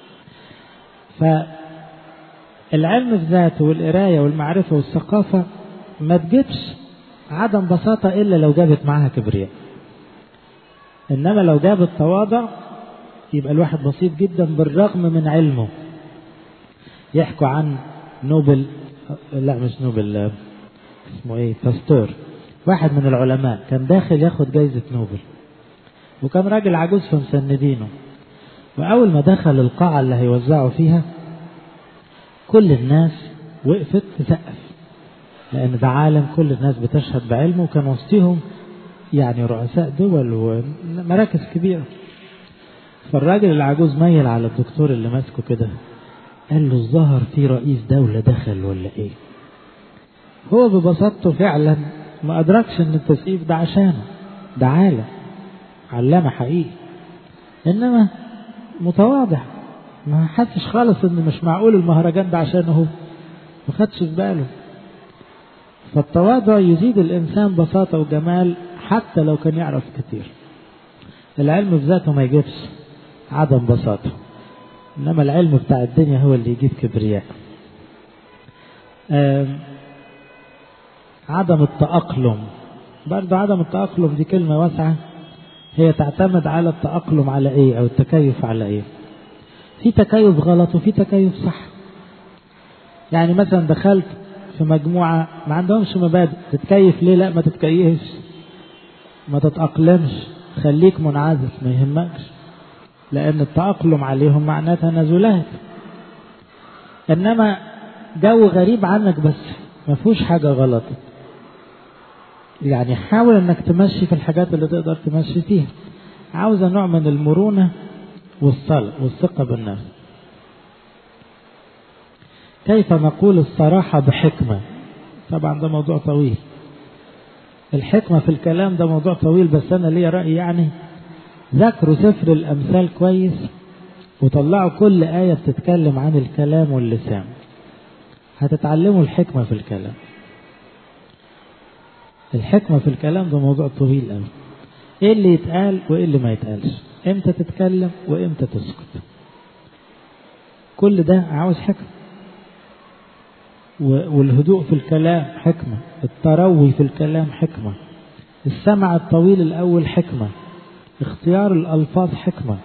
فالعلم في ذاته والقرايه والمعرفه والثقافه ما تجيبش عدم بساطه الا لو جابت معاها كبرياء انما لو جابت تواضع يبقى الواحد بسيط جدا بالرغم من علمه يحكوا عن نوبل لا مش نوبل اسمه ايه باستور واحد من العلماء كان داخل ياخد جايزة نوبل وكان راجل عجوز فمسندينه وأول ما دخل القاعة اللي هيوزعوا فيها كل الناس وقفت تسقف لأن ده عالم كل الناس بتشهد بعلمه وكان وسطهم يعني رؤساء دول ومراكز كبيرة فالراجل العجوز ميل على الدكتور اللي ماسكه كده قال له الظهر في رئيس دولة دخل ولا ايه هو ببساطته فعلا ما أدركش إن التسقيف ده عشانه ده عالم علامة حقيقي إنما متواضع ما حسش خالص إن مش معقول المهرجان ده عشانه هو ما خدش في باله فالتواضع يزيد الإنسان بساطة وجمال حتى لو كان يعرف كتير العلم في ذاته ما يجيبش عدم بساطة إنما العلم بتاع الدنيا هو اللي يجيب كبرياء عدم التأقلم برضه عدم التأقلم دي كلمة واسعة هي تعتمد على التأقلم على ايه او التكيف على ايه في تكيف غلط وفي تكيف صح يعني مثلا دخلت في مجموعة ما عندهمش مبادئ تتكيف ليه لا ما تتكيفش ما تتأقلمش خليك منعزل ما يهمكش لأن التأقلم عليهم معناه تنازلات إنما جو غريب عنك بس ما فيهوش حاجة غلط يعني حاول انك تمشي في الحاجات اللي تقدر تمشي فيها عاوزة نوع من المرونة والصلاة والثقة بالنفس كيف نقول الصراحة بحكمة طبعا ده موضوع طويل الحكمة في الكلام ده موضوع طويل بس أنا ليا رأي يعني ذاكروا سفر الأمثال كويس وطلعوا كل آية بتتكلم عن الكلام واللسان هتتعلموا الحكمة في الكلام الحكمة في الكلام ده موضوع طويل قوي ايه اللي يتقال وايه اللي ما يتقالش امتى تتكلم وامتى تسكت كل ده عاوز حكمة والهدوء في الكلام حكمة التروي في الكلام حكمة السمع الطويل الأول حكمة اختيار الألفاظ حكمة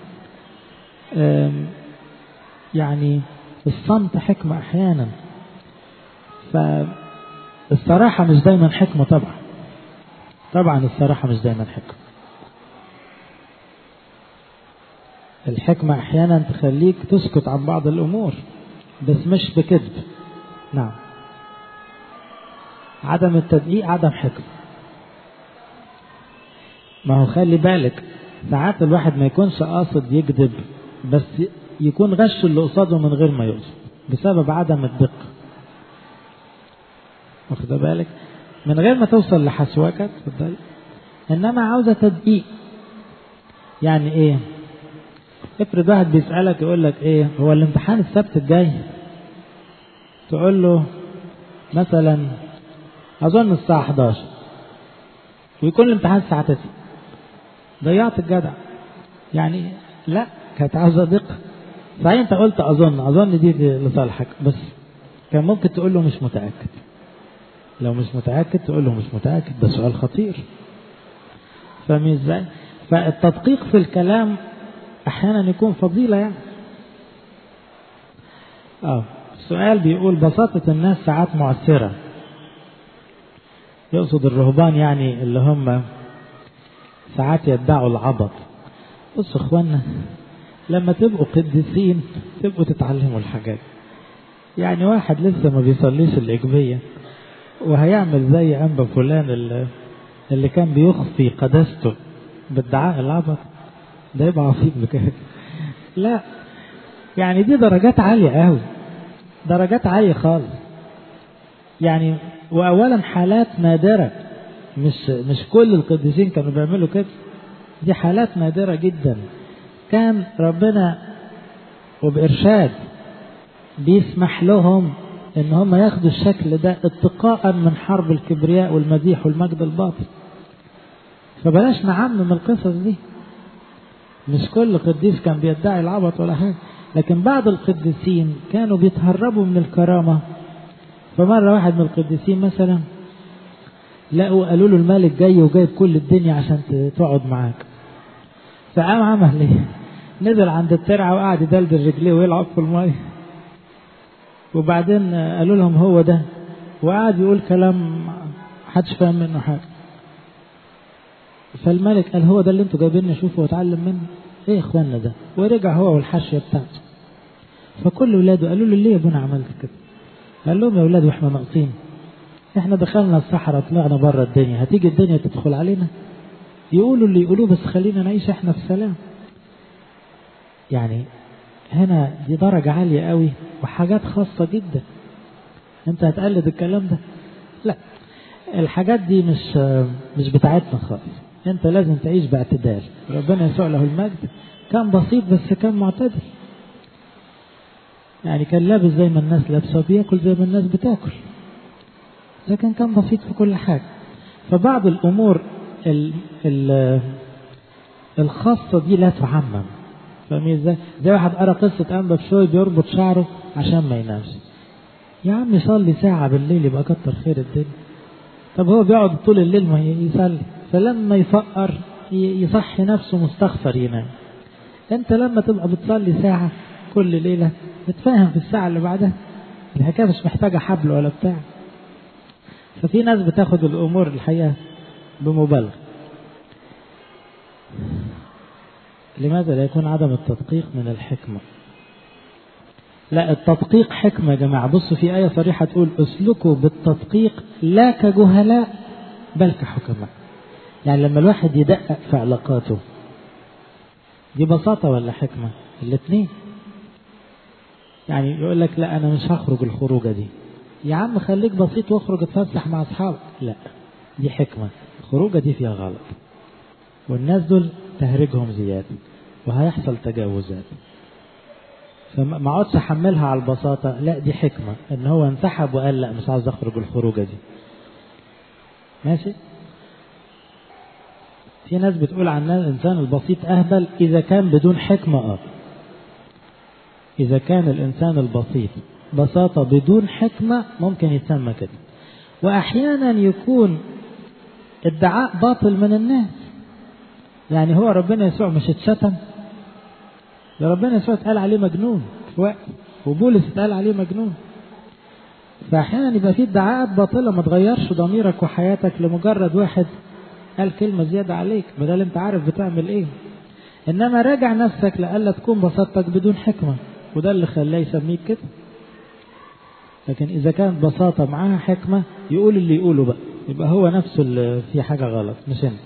يعني الصمت حكمة أحيانا فالصراحة مش دايما حكمة طبعا طبعا الصراحة مش دايما حكمة الحكمة أحيانا تخليك تسكت عن بعض الأمور بس مش بكذب نعم عدم التدقيق عدم حكمة ما هو خلي بالك ساعات الواحد ما يكونش قاصد يكذب بس يكون غش اللي قصاده من غير ما يقصد بسبب عدم الدقة واخد بالك من غير ما توصل لحسواكة اتفضل انما عاوزة تدقيق يعني ايه افرض واحد بيسألك يقول لك ايه هو الامتحان السبت الجاي تقول له مثلا اظن الساعة 11 ويكون الامتحان الساعة 9 ضيعت الجدع يعني لا كانت عاوزة دقة صحيح انت قلت اظن اظن دي لصالحك بس كان ممكن تقول له مش متأكد لو مش متأكد تقول له مش متأكد ده سؤال خطير فاهم ازاي فالتدقيق في الكلام احيانا يكون فضيلة يعني اه السؤال بيقول بساطة الناس ساعات مؤثرة يقصد الرهبان يعني اللي هم ساعات يدعوا العبط بصوا اخوانا لما تبقوا قديسين تبقوا تتعلموا الحاجات يعني واحد لسه ما بيصليش الإجبية وهيعمل زي أنبا فلان اللي, اللي كان بيخفي قداسته بادعاء العبط ده يبقى عصيب بكده لا يعني دي درجات عالية قوي درجات عالية خالص يعني وأولا حالات نادرة مش مش كل القديسين كانوا بيعملوا كده دي حالات نادرة جدا كان ربنا وبإرشاد بيسمح لهم ان هم ياخدوا الشكل ده اتقاء من حرب الكبرياء والمديح والمجد الباطل فبلاش نعمم القصص دي مش كل قديس كان بيدعي العبط ولا حاجه لكن بعض القديسين كانوا بيتهربوا من الكرامه فمره واحد من القديسين مثلا لقوا قالوا له الملك جاي وجايب كل الدنيا عشان تقعد معاك فقام عمل ايه نزل عند الترعه وقعد يدلدل رجليه ويلعب في الميه وبعدين قالوا لهم هو ده وقعد يقول كلام محدش فاهم منه حاجه فالملك قال هو ده اللي انتوا جايبيني اشوفه واتعلم منه ايه يا اخوانا ده ورجع هو والحاشيه بتاعته فكل ولاده قالوا له ليه يا ابونا عملت كده قال لهم يا ولاد واحنا ناقصين احنا دخلنا الصحراء طلعنا بره الدنيا هتيجي الدنيا تدخل علينا يقولوا اللي يقولوه بس خلينا نعيش احنا في سلام يعني هنا دي درجة عالية قوي وحاجات خاصة جدا انت هتقلد الكلام ده لا الحاجات دي مش مش بتاعتنا خالص انت لازم تعيش باعتدال ربنا يسوع له المجد كان بسيط بس كان معتدل يعني كان لابس زي ما الناس لابسه وبياكل زي ما الناس بتاكل لكن كان بسيط في كل حاجة فبعض الأمور ال ال الخاصة دي لا تعمم فاهمين ازاي؟ زي واحد قرا قصة أنبا بشوي بيربط شعره عشان ما ينامش. يا عم يصلي ساعة بالليل يبقى كتر خير الدنيا. طب هو بيقعد طول الليل ما يصلي، فلما يفقر يصحي نفسه مستغفر ينام انت لما تبقى بتصلي ساعة كل ليلة بتفهم في الساعة اللي بعدها الحكاية مش محتاجة حبل ولا بتاع ففي ناس بتاخد الأمور الحقيقة بمبالغة لماذا لا يكون عدم التدقيق من الحكمة لا التدقيق حكمة يا جماعة بصوا في آية صريحة تقول اسلكوا بالتدقيق لا كجهلاء بل كحكماء يعني لما الواحد يدقق في علاقاته دي بساطة ولا حكمة الاثنين يعني يقول لك لا أنا مش هخرج الخروجة دي يا عم خليك بسيط واخرج اتفسح مع أصحابك لا دي حكمة الخروجة دي فيها غلط والناس دول تهرجهم زيادة وهيحصل تجاوزات فما اقعدش احملها على البساطة لا دي حكمة ان هو انسحب وقال لا مش عاوز اخرج الخروجة دي ماشي في ناس بتقول عن الانسان البسيط اهبل اذا كان بدون حكمة اه اذا كان الانسان البسيط بساطة بدون حكمة ممكن يتسمى كده واحيانا يكون ادعاء باطل من الناس يعني هو ربنا يسوع مش اتشتم ده ربنا يسوع اتقال عليه مجنون في وقت وبولس اتقال عليه مجنون فاحيانا يبقى في ادعاءات باطله ما تغيرش ضميرك وحياتك لمجرد واحد قال كلمه زياده عليك بدل انت عارف بتعمل ايه انما راجع نفسك لألا تكون بساطتك بدون حكمه وده اللي خلاه يسميك كده لكن اذا كانت بساطه معاها حكمه يقول اللي يقوله بقى يبقى هو نفسه اللي في حاجه غلط مش انت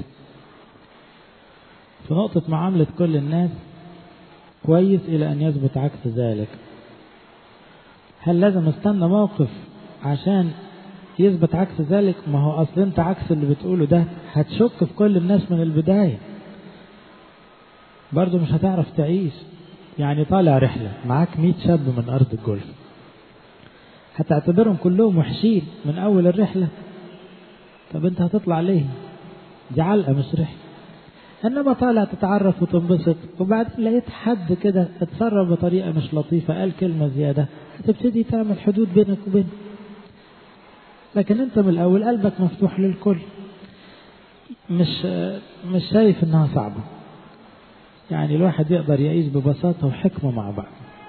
في نقطة معاملة كل الناس كويس إلى أن يثبت عكس ذلك هل لازم استنى موقف عشان يثبت عكس ذلك ما هو أصل أنت عكس اللي بتقوله ده هتشك في كل الناس من البداية برضه مش هتعرف تعيش يعني طالع رحلة معاك 100 شاب من أرض الجولف هتعتبرهم كلهم وحشين من أول الرحلة طب أنت هتطلع ليه دي علقة مش رحلة انما طالع تتعرف وتنبسط وبعدين لقيت حد كده اتصرف بطريقه مش لطيفه قال كلمه زياده هتبتدي تعمل حدود بينك وبينه لكن انت من الاول قلبك مفتوح للكل مش مش شايف انها صعبه يعني الواحد يقدر يعيش ببساطه وحكمه مع بعض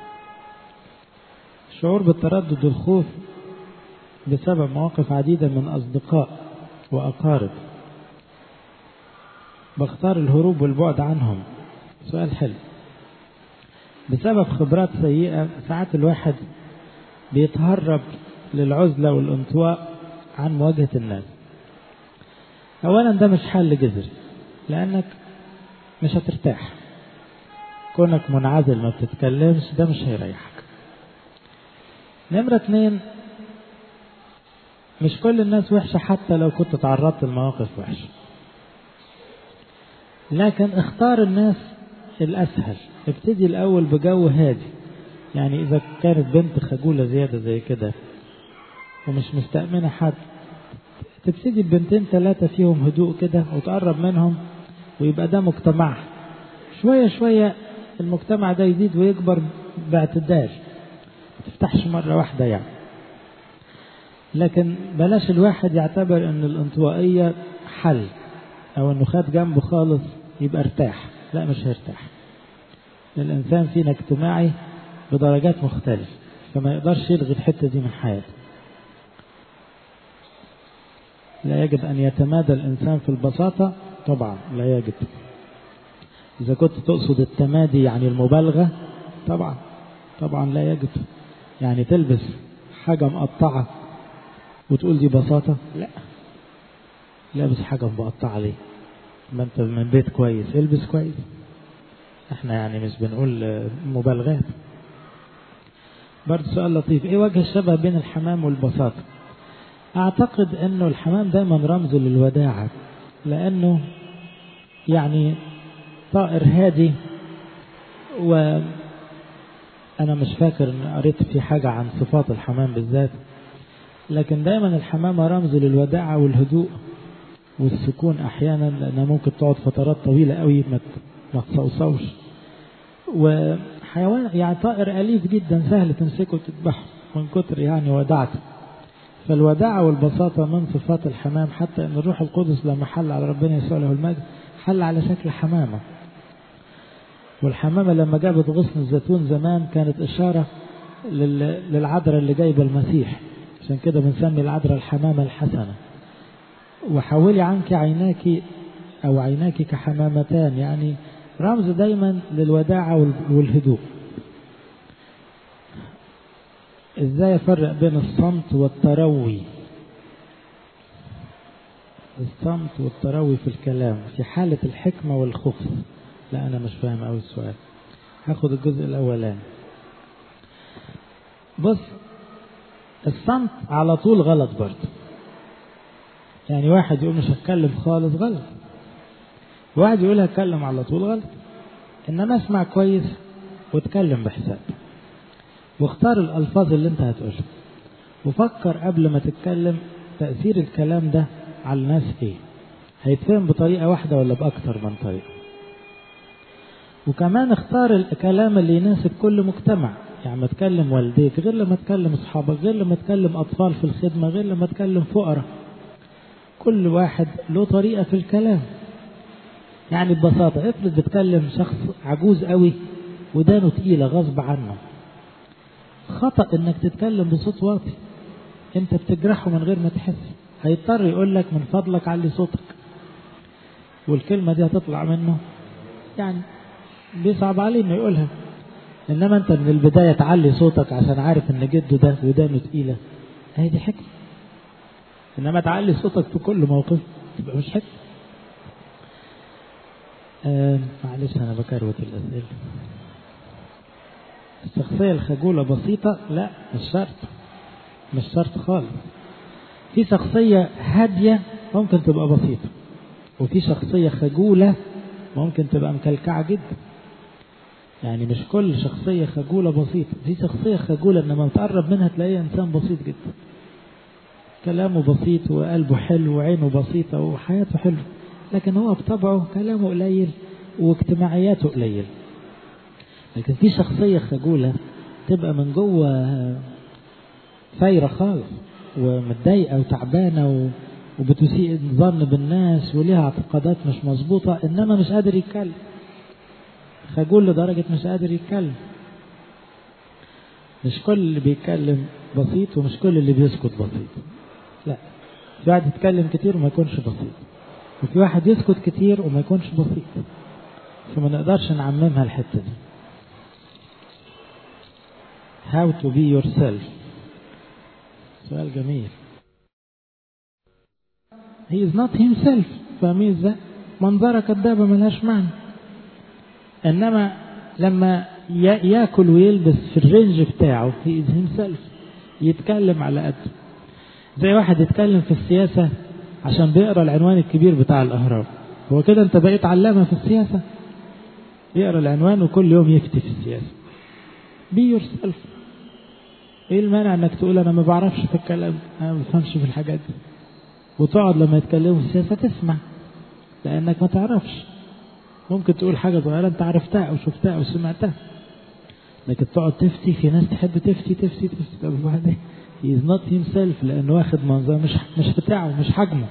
الشعور بالتردد والخوف بسبب مواقف عديده من اصدقاء واقارب بختار الهروب والبعد عنهم سؤال حلو بسبب خبرات سيئة ساعات الواحد بيتهرب للعزلة والانطواء عن مواجهة الناس أولا ده مش حل جذري لأنك مش هترتاح كونك منعزل ما بتتكلمش ده مش هيريحك نمرة اتنين مش كل الناس وحشة حتى لو كنت تعرضت لمواقف وحشة لكن اختار الناس الأسهل ابتدي الأول بجو هادي يعني إذا كانت بنت خجولة زيادة زي كده ومش مستأمنة حد تبتدي ببنتين ثلاثة فيهم هدوء كده وتقرب منهم ويبقى ده مجتمعها شوية شوية المجتمع ده يزيد ويكبر باعتدال ما تفتحش مرة واحدة يعني لكن بلاش الواحد يعتبر ان الانطوائية حل او انه خد جنبه خالص يبقى ارتاح لا مش هيرتاح الانسان فينا اجتماعي بدرجات مختلفة فما يقدرش يلغي الحتة دي من حياته لا يجب ان يتمادى الانسان في البساطة طبعا لا يجب اذا كنت تقصد التمادي يعني المبالغة طبعا طبعا لا يجب يعني تلبس حاجة مقطعة وتقول دي بساطة لا لابس حاجة مقطعة ليه ما انت من بيت كويس البس كويس احنا يعني مش بنقول مبالغات برضه سؤال لطيف ايه وجه الشبه بين الحمام والبساطة اعتقد انه الحمام دايما رمز للوداعة لانه يعني طائر هادي و انا مش فاكر ان قريت في حاجة عن صفات الحمام بالذات لكن دايما الحمامة رمز للوداعة والهدوء والسكون احيانا لانها ممكن تقعد فترات طويلة قوي ما تصوصوش وحيوان يعني طائر اليف جدا سهل تمسكه وتذبحه من كتر يعني وداعته فالوداعة والبساطة من صفات الحمام حتى ان الروح القدس لما حل على ربنا يسوع له المجد حل على شكل حمامة والحمامة لما جابت غصن الزيتون زمان كانت إشارة للعذراء اللي جايبة المسيح عشان كده بنسمي العذراء الحمامة الحسنة وحولي عنك عيناك أو عيناك كحمامتان يعني رمز دايما للوداعة والهدوء ازاي افرق بين الصمت والتروي الصمت والتروي في الكلام في حالة الحكمة والخبث لا أنا مش فاهم أوي السؤال هاخد الجزء الأولاني بص الصمت على طول غلط برضه يعني واحد يقول مش هتكلم خالص غلط واحد يقول هتكلم على طول غلط انما اسمع كويس واتكلم بحساب واختار الالفاظ اللي انت هتقولها وفكر قبل ما تتكلم تأثير الكلام ده على الناس ايه هيتفهم بطريقة واحدة ولا بأكتر من طريقة وكمان اختار الكلام اللي يناسب كل مجتمع يعني ما تكلم والديك غير لما تكلم اصحابك غير لما تكلم اطفال في الخدمة غير لما تكلم فقراء كل واحد له طريقة في الكلام يعني ببساطة افرض بتكلم شخص عجوز قوي ودانه تقيلة غصب عنه خطأ انك تتكلم بصوت واطي انت بتجرحه من غير ما تحس هيضطر يقول لك من فضلك علي صوتك والكلمة دي هتطلع منه يعني بيصعب عليه انه يقولها انما انت من البداية تعلي صوتك عشان عارف ان جده ده ودانه تقيلة هي دي حكمة انما تعلي صوتك في كل موقف تبقى مش حكمة آه معلش انا بكروت الاسئلة الشخصية الخجولة بسيطة لا مش شرط مش شرط خالص في شخصية هادية ممكن تبقى بسيطة وفي شخصية خجولة ممكن تبقى مكلكعة جدا يعني مش كل شخصية خجولة بسيطة في شخصية خجولة انما تقرب منها تلاقيه انسان بسيط جدا كلامه بسيط وقلبه حلو وعينه بسيطة وحياته حلوة لكن هو بطبعه كلامه قليل واجتماعياته قليل لكن في شخصية خجولة تبقى من جوه فايرة خالص ومتضايقة وتعبانة وبتسيء الظن بالناس وليها اعتقادات مش مظبوطة إنما مش قادر يتكلم خجول لدرجة مش قادر يتكلم مش كل اللي بيتكلم بسيط ومش كل اللي بيسكت بسيط لا في واحد يتكلم كتير وما يكونش بسيط وفي واحد يسكت كتير وما يكونش بسيط فما نقدرش نعممها الحتة دي How to be yourself سؤال جميل He is not himself فاهمين ازاي؟ منظرة كدابة ملهاش معنى انما لما ياكل ويلبس في الرينج بتاعه he is himself يتكلم على قده زي واحد يتكلم في السياسة عشان بيقرا العنوان الكبير بتاع الاهرام هو كده انت بقيت علامة في السياسة يقرا العنوان وكل يوم يفتي في السياسة be yourself ايه المانع انك تقول انا ما بعرفش في الكلام انا ما بفهمش في الحاجات دي وتقعد لما يتكلموا في السياسة تسمع لانك ما تعرفش ممكن تقول حاجة صغيرة انت عرفتها او شفتها او سمعتها لكن تقعد تفتي في ناس تحب تفتي تفتي تفتي طب وبعدين he is not himself لانه واخد منظر مش مش بتاعه مش حجمه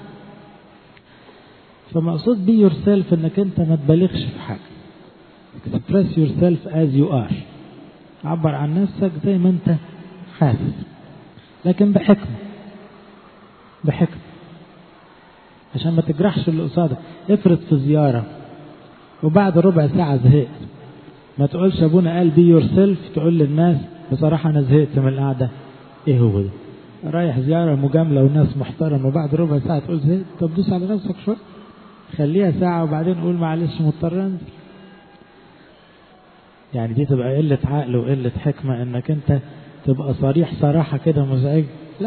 فمقصود be yourself انك انت ما تبالغش في حاجة express yourself as you are عبر عن نفسك زي ما انت حاسس لكن بحكمة بحكمة عشان ما تجرحش اللي قصادك افرض في زيارة وبعد ربع ساعة زهقت ما تقولش ابونا قال بي يور سيلف تقول للناس بصراحة انا زهقت من القعدة ايه هو ده رايح زيارة مجاملة وناس محترمة وبعد ربع ساعة تقول زهقت طب دوس على نفسك شوية خليها ساعة وبعدين قول معلش مضطر انزل يعني دي تبقى قلة عقل وقلة حكمة انك انت تبقى صريح صراحة كده مزعج لا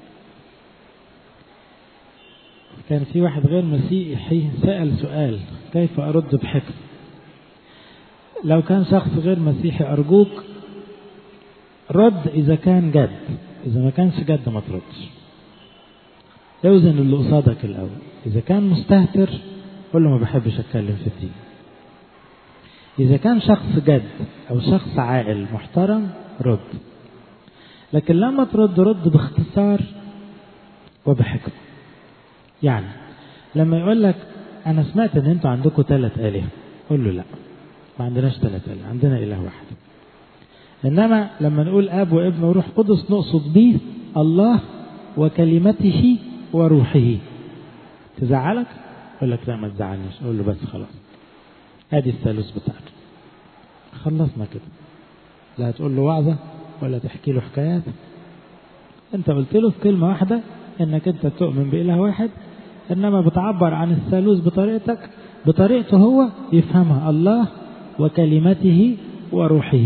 كان في واحد غير مسيحي سأل سؤال كيف أرد بحكمة لو كان شخص غير مسيحي أرجوك رد إذا كان جد إذا ما كانش جد ما تردش اوزن اللي قصادك الأول إذا كان مستهتر قول له ما بحبش أتكلم في الدين إذا كان شخص جد أو شخص عاقل محترم رد لكن لما ترد رد باختصار وبحكمة يعني لما يقول لك أنا سمعت إن أنتوا عندكم ثلاث آلهة قول له لا ما عندناش ثلاث آلهة عندنا إله واحد إنما لما نقول أب وابن وروح قدس نقصد به الله وكلمته وروحه تزعلك؟ يقول لك لا ما تزعلنيش أقول له بس خلاص ادي الثالوث بتاعته خلصنا كده لا هتقول له وعظة ولا تحكي له حكايات انت قلت له في كلمة واحدة انك انت تؤمن بإله واحد انما بتعبر عن الثالوث بطريقتك بطريقته هو يفهمها الله وكلمته وروحه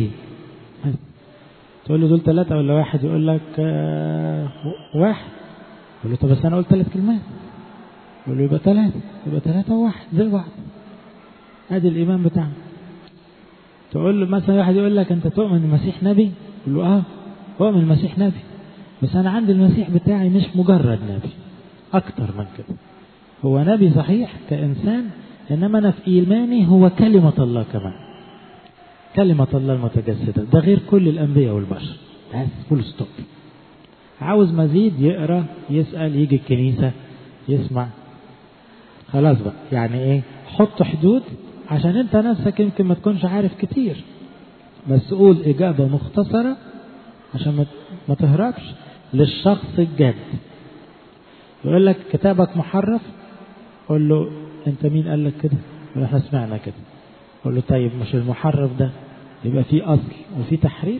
تقول له دول ثلاثة ولا واحد يقول لك آه واحد يقول له طب بس انا قلت ثلاث كلمات يقول له يبقى ثلاثة يبقى ثلاثة وواحد زي بعض ادي الايمان بتاعنا تقول له مثلا واحد يقول لك انت تؤمن المسيح نبي يقول له اه اؤمن المسيح نبي بس انا عندي المسيح بتاعي مش مجرد نبي اكتر من كده هو نبي صحيح كانسان انما انا في ايماني هو كلمه الله كمان كلمه الله المتجسده ده غير كل الانبياء والبشر بس فول ستوب عاوز مزيد يقرا يسال يجي الكنيسه يسمع خلاص بقى يعني ايه حط حدود عشان انت نفسك يمكن ما تكونش عارف كتير بس قول اجابه مختصره عشان ما تهربش للشخص الجاد يقول لك كتابك محرف قول له انت مين قال لك كده يقول احنا سمعنا كده قول له طيب مش المحرف ده يبقى فيه اصل وفيه تحريف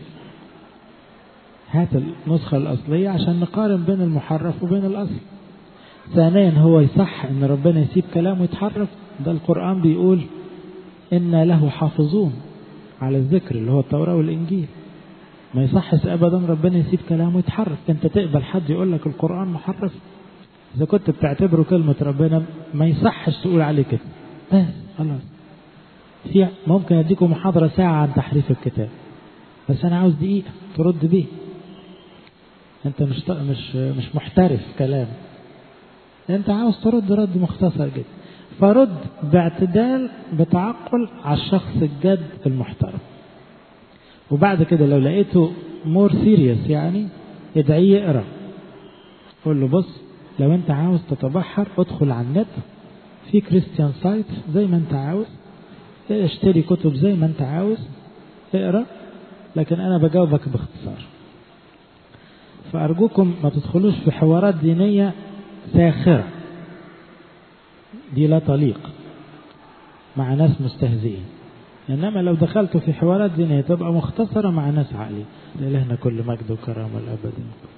هات النسخة الأصلية عشان نقارن بين المحرف وبين الأصل ثانيا هو يصح ان ربنا يسيب كلامه يتحرف ده القرآن بيقول إن له حافظون على الذكر اللي هو التوراة والإنجيل ما يصحش أبدا ربنا يسيب كلامه يتحرف أنت تقبل حد يقول لك القرآن محرف إذا كنت بتعتبره كلمة ربنا ما يصحش تقول عليه كده بس خلاص في ممكن أديكم محاضرة ساعة عن تحريف الكتاب بس أنا عاوز دقيقة ترد بيه أنت مش مش مش محترف كلام أنت عاوز ترد رد مختصر جدا فرد باعتدال بتعقل على الشخص الجد المحترم وبعد كده لو لقيته مور سيريس يعني ادعيه يقرا قول له بص لو انت عاوز تتبحر ادخل على النت في كريستيان سايت زي ما انت عاوز اشتري كتب زي ما انت عاوز اقرا لكن انا بجاوبك باختصار فارجوكم ما تدخلوش في حوارات دينيه ساخره دي لا تليق مع ناس مستهزئين إنما لو دخلت في حوارات دينية تبقى مختصرة مع ناس عقلي لإلهنا كل مجد وكرامة الأبد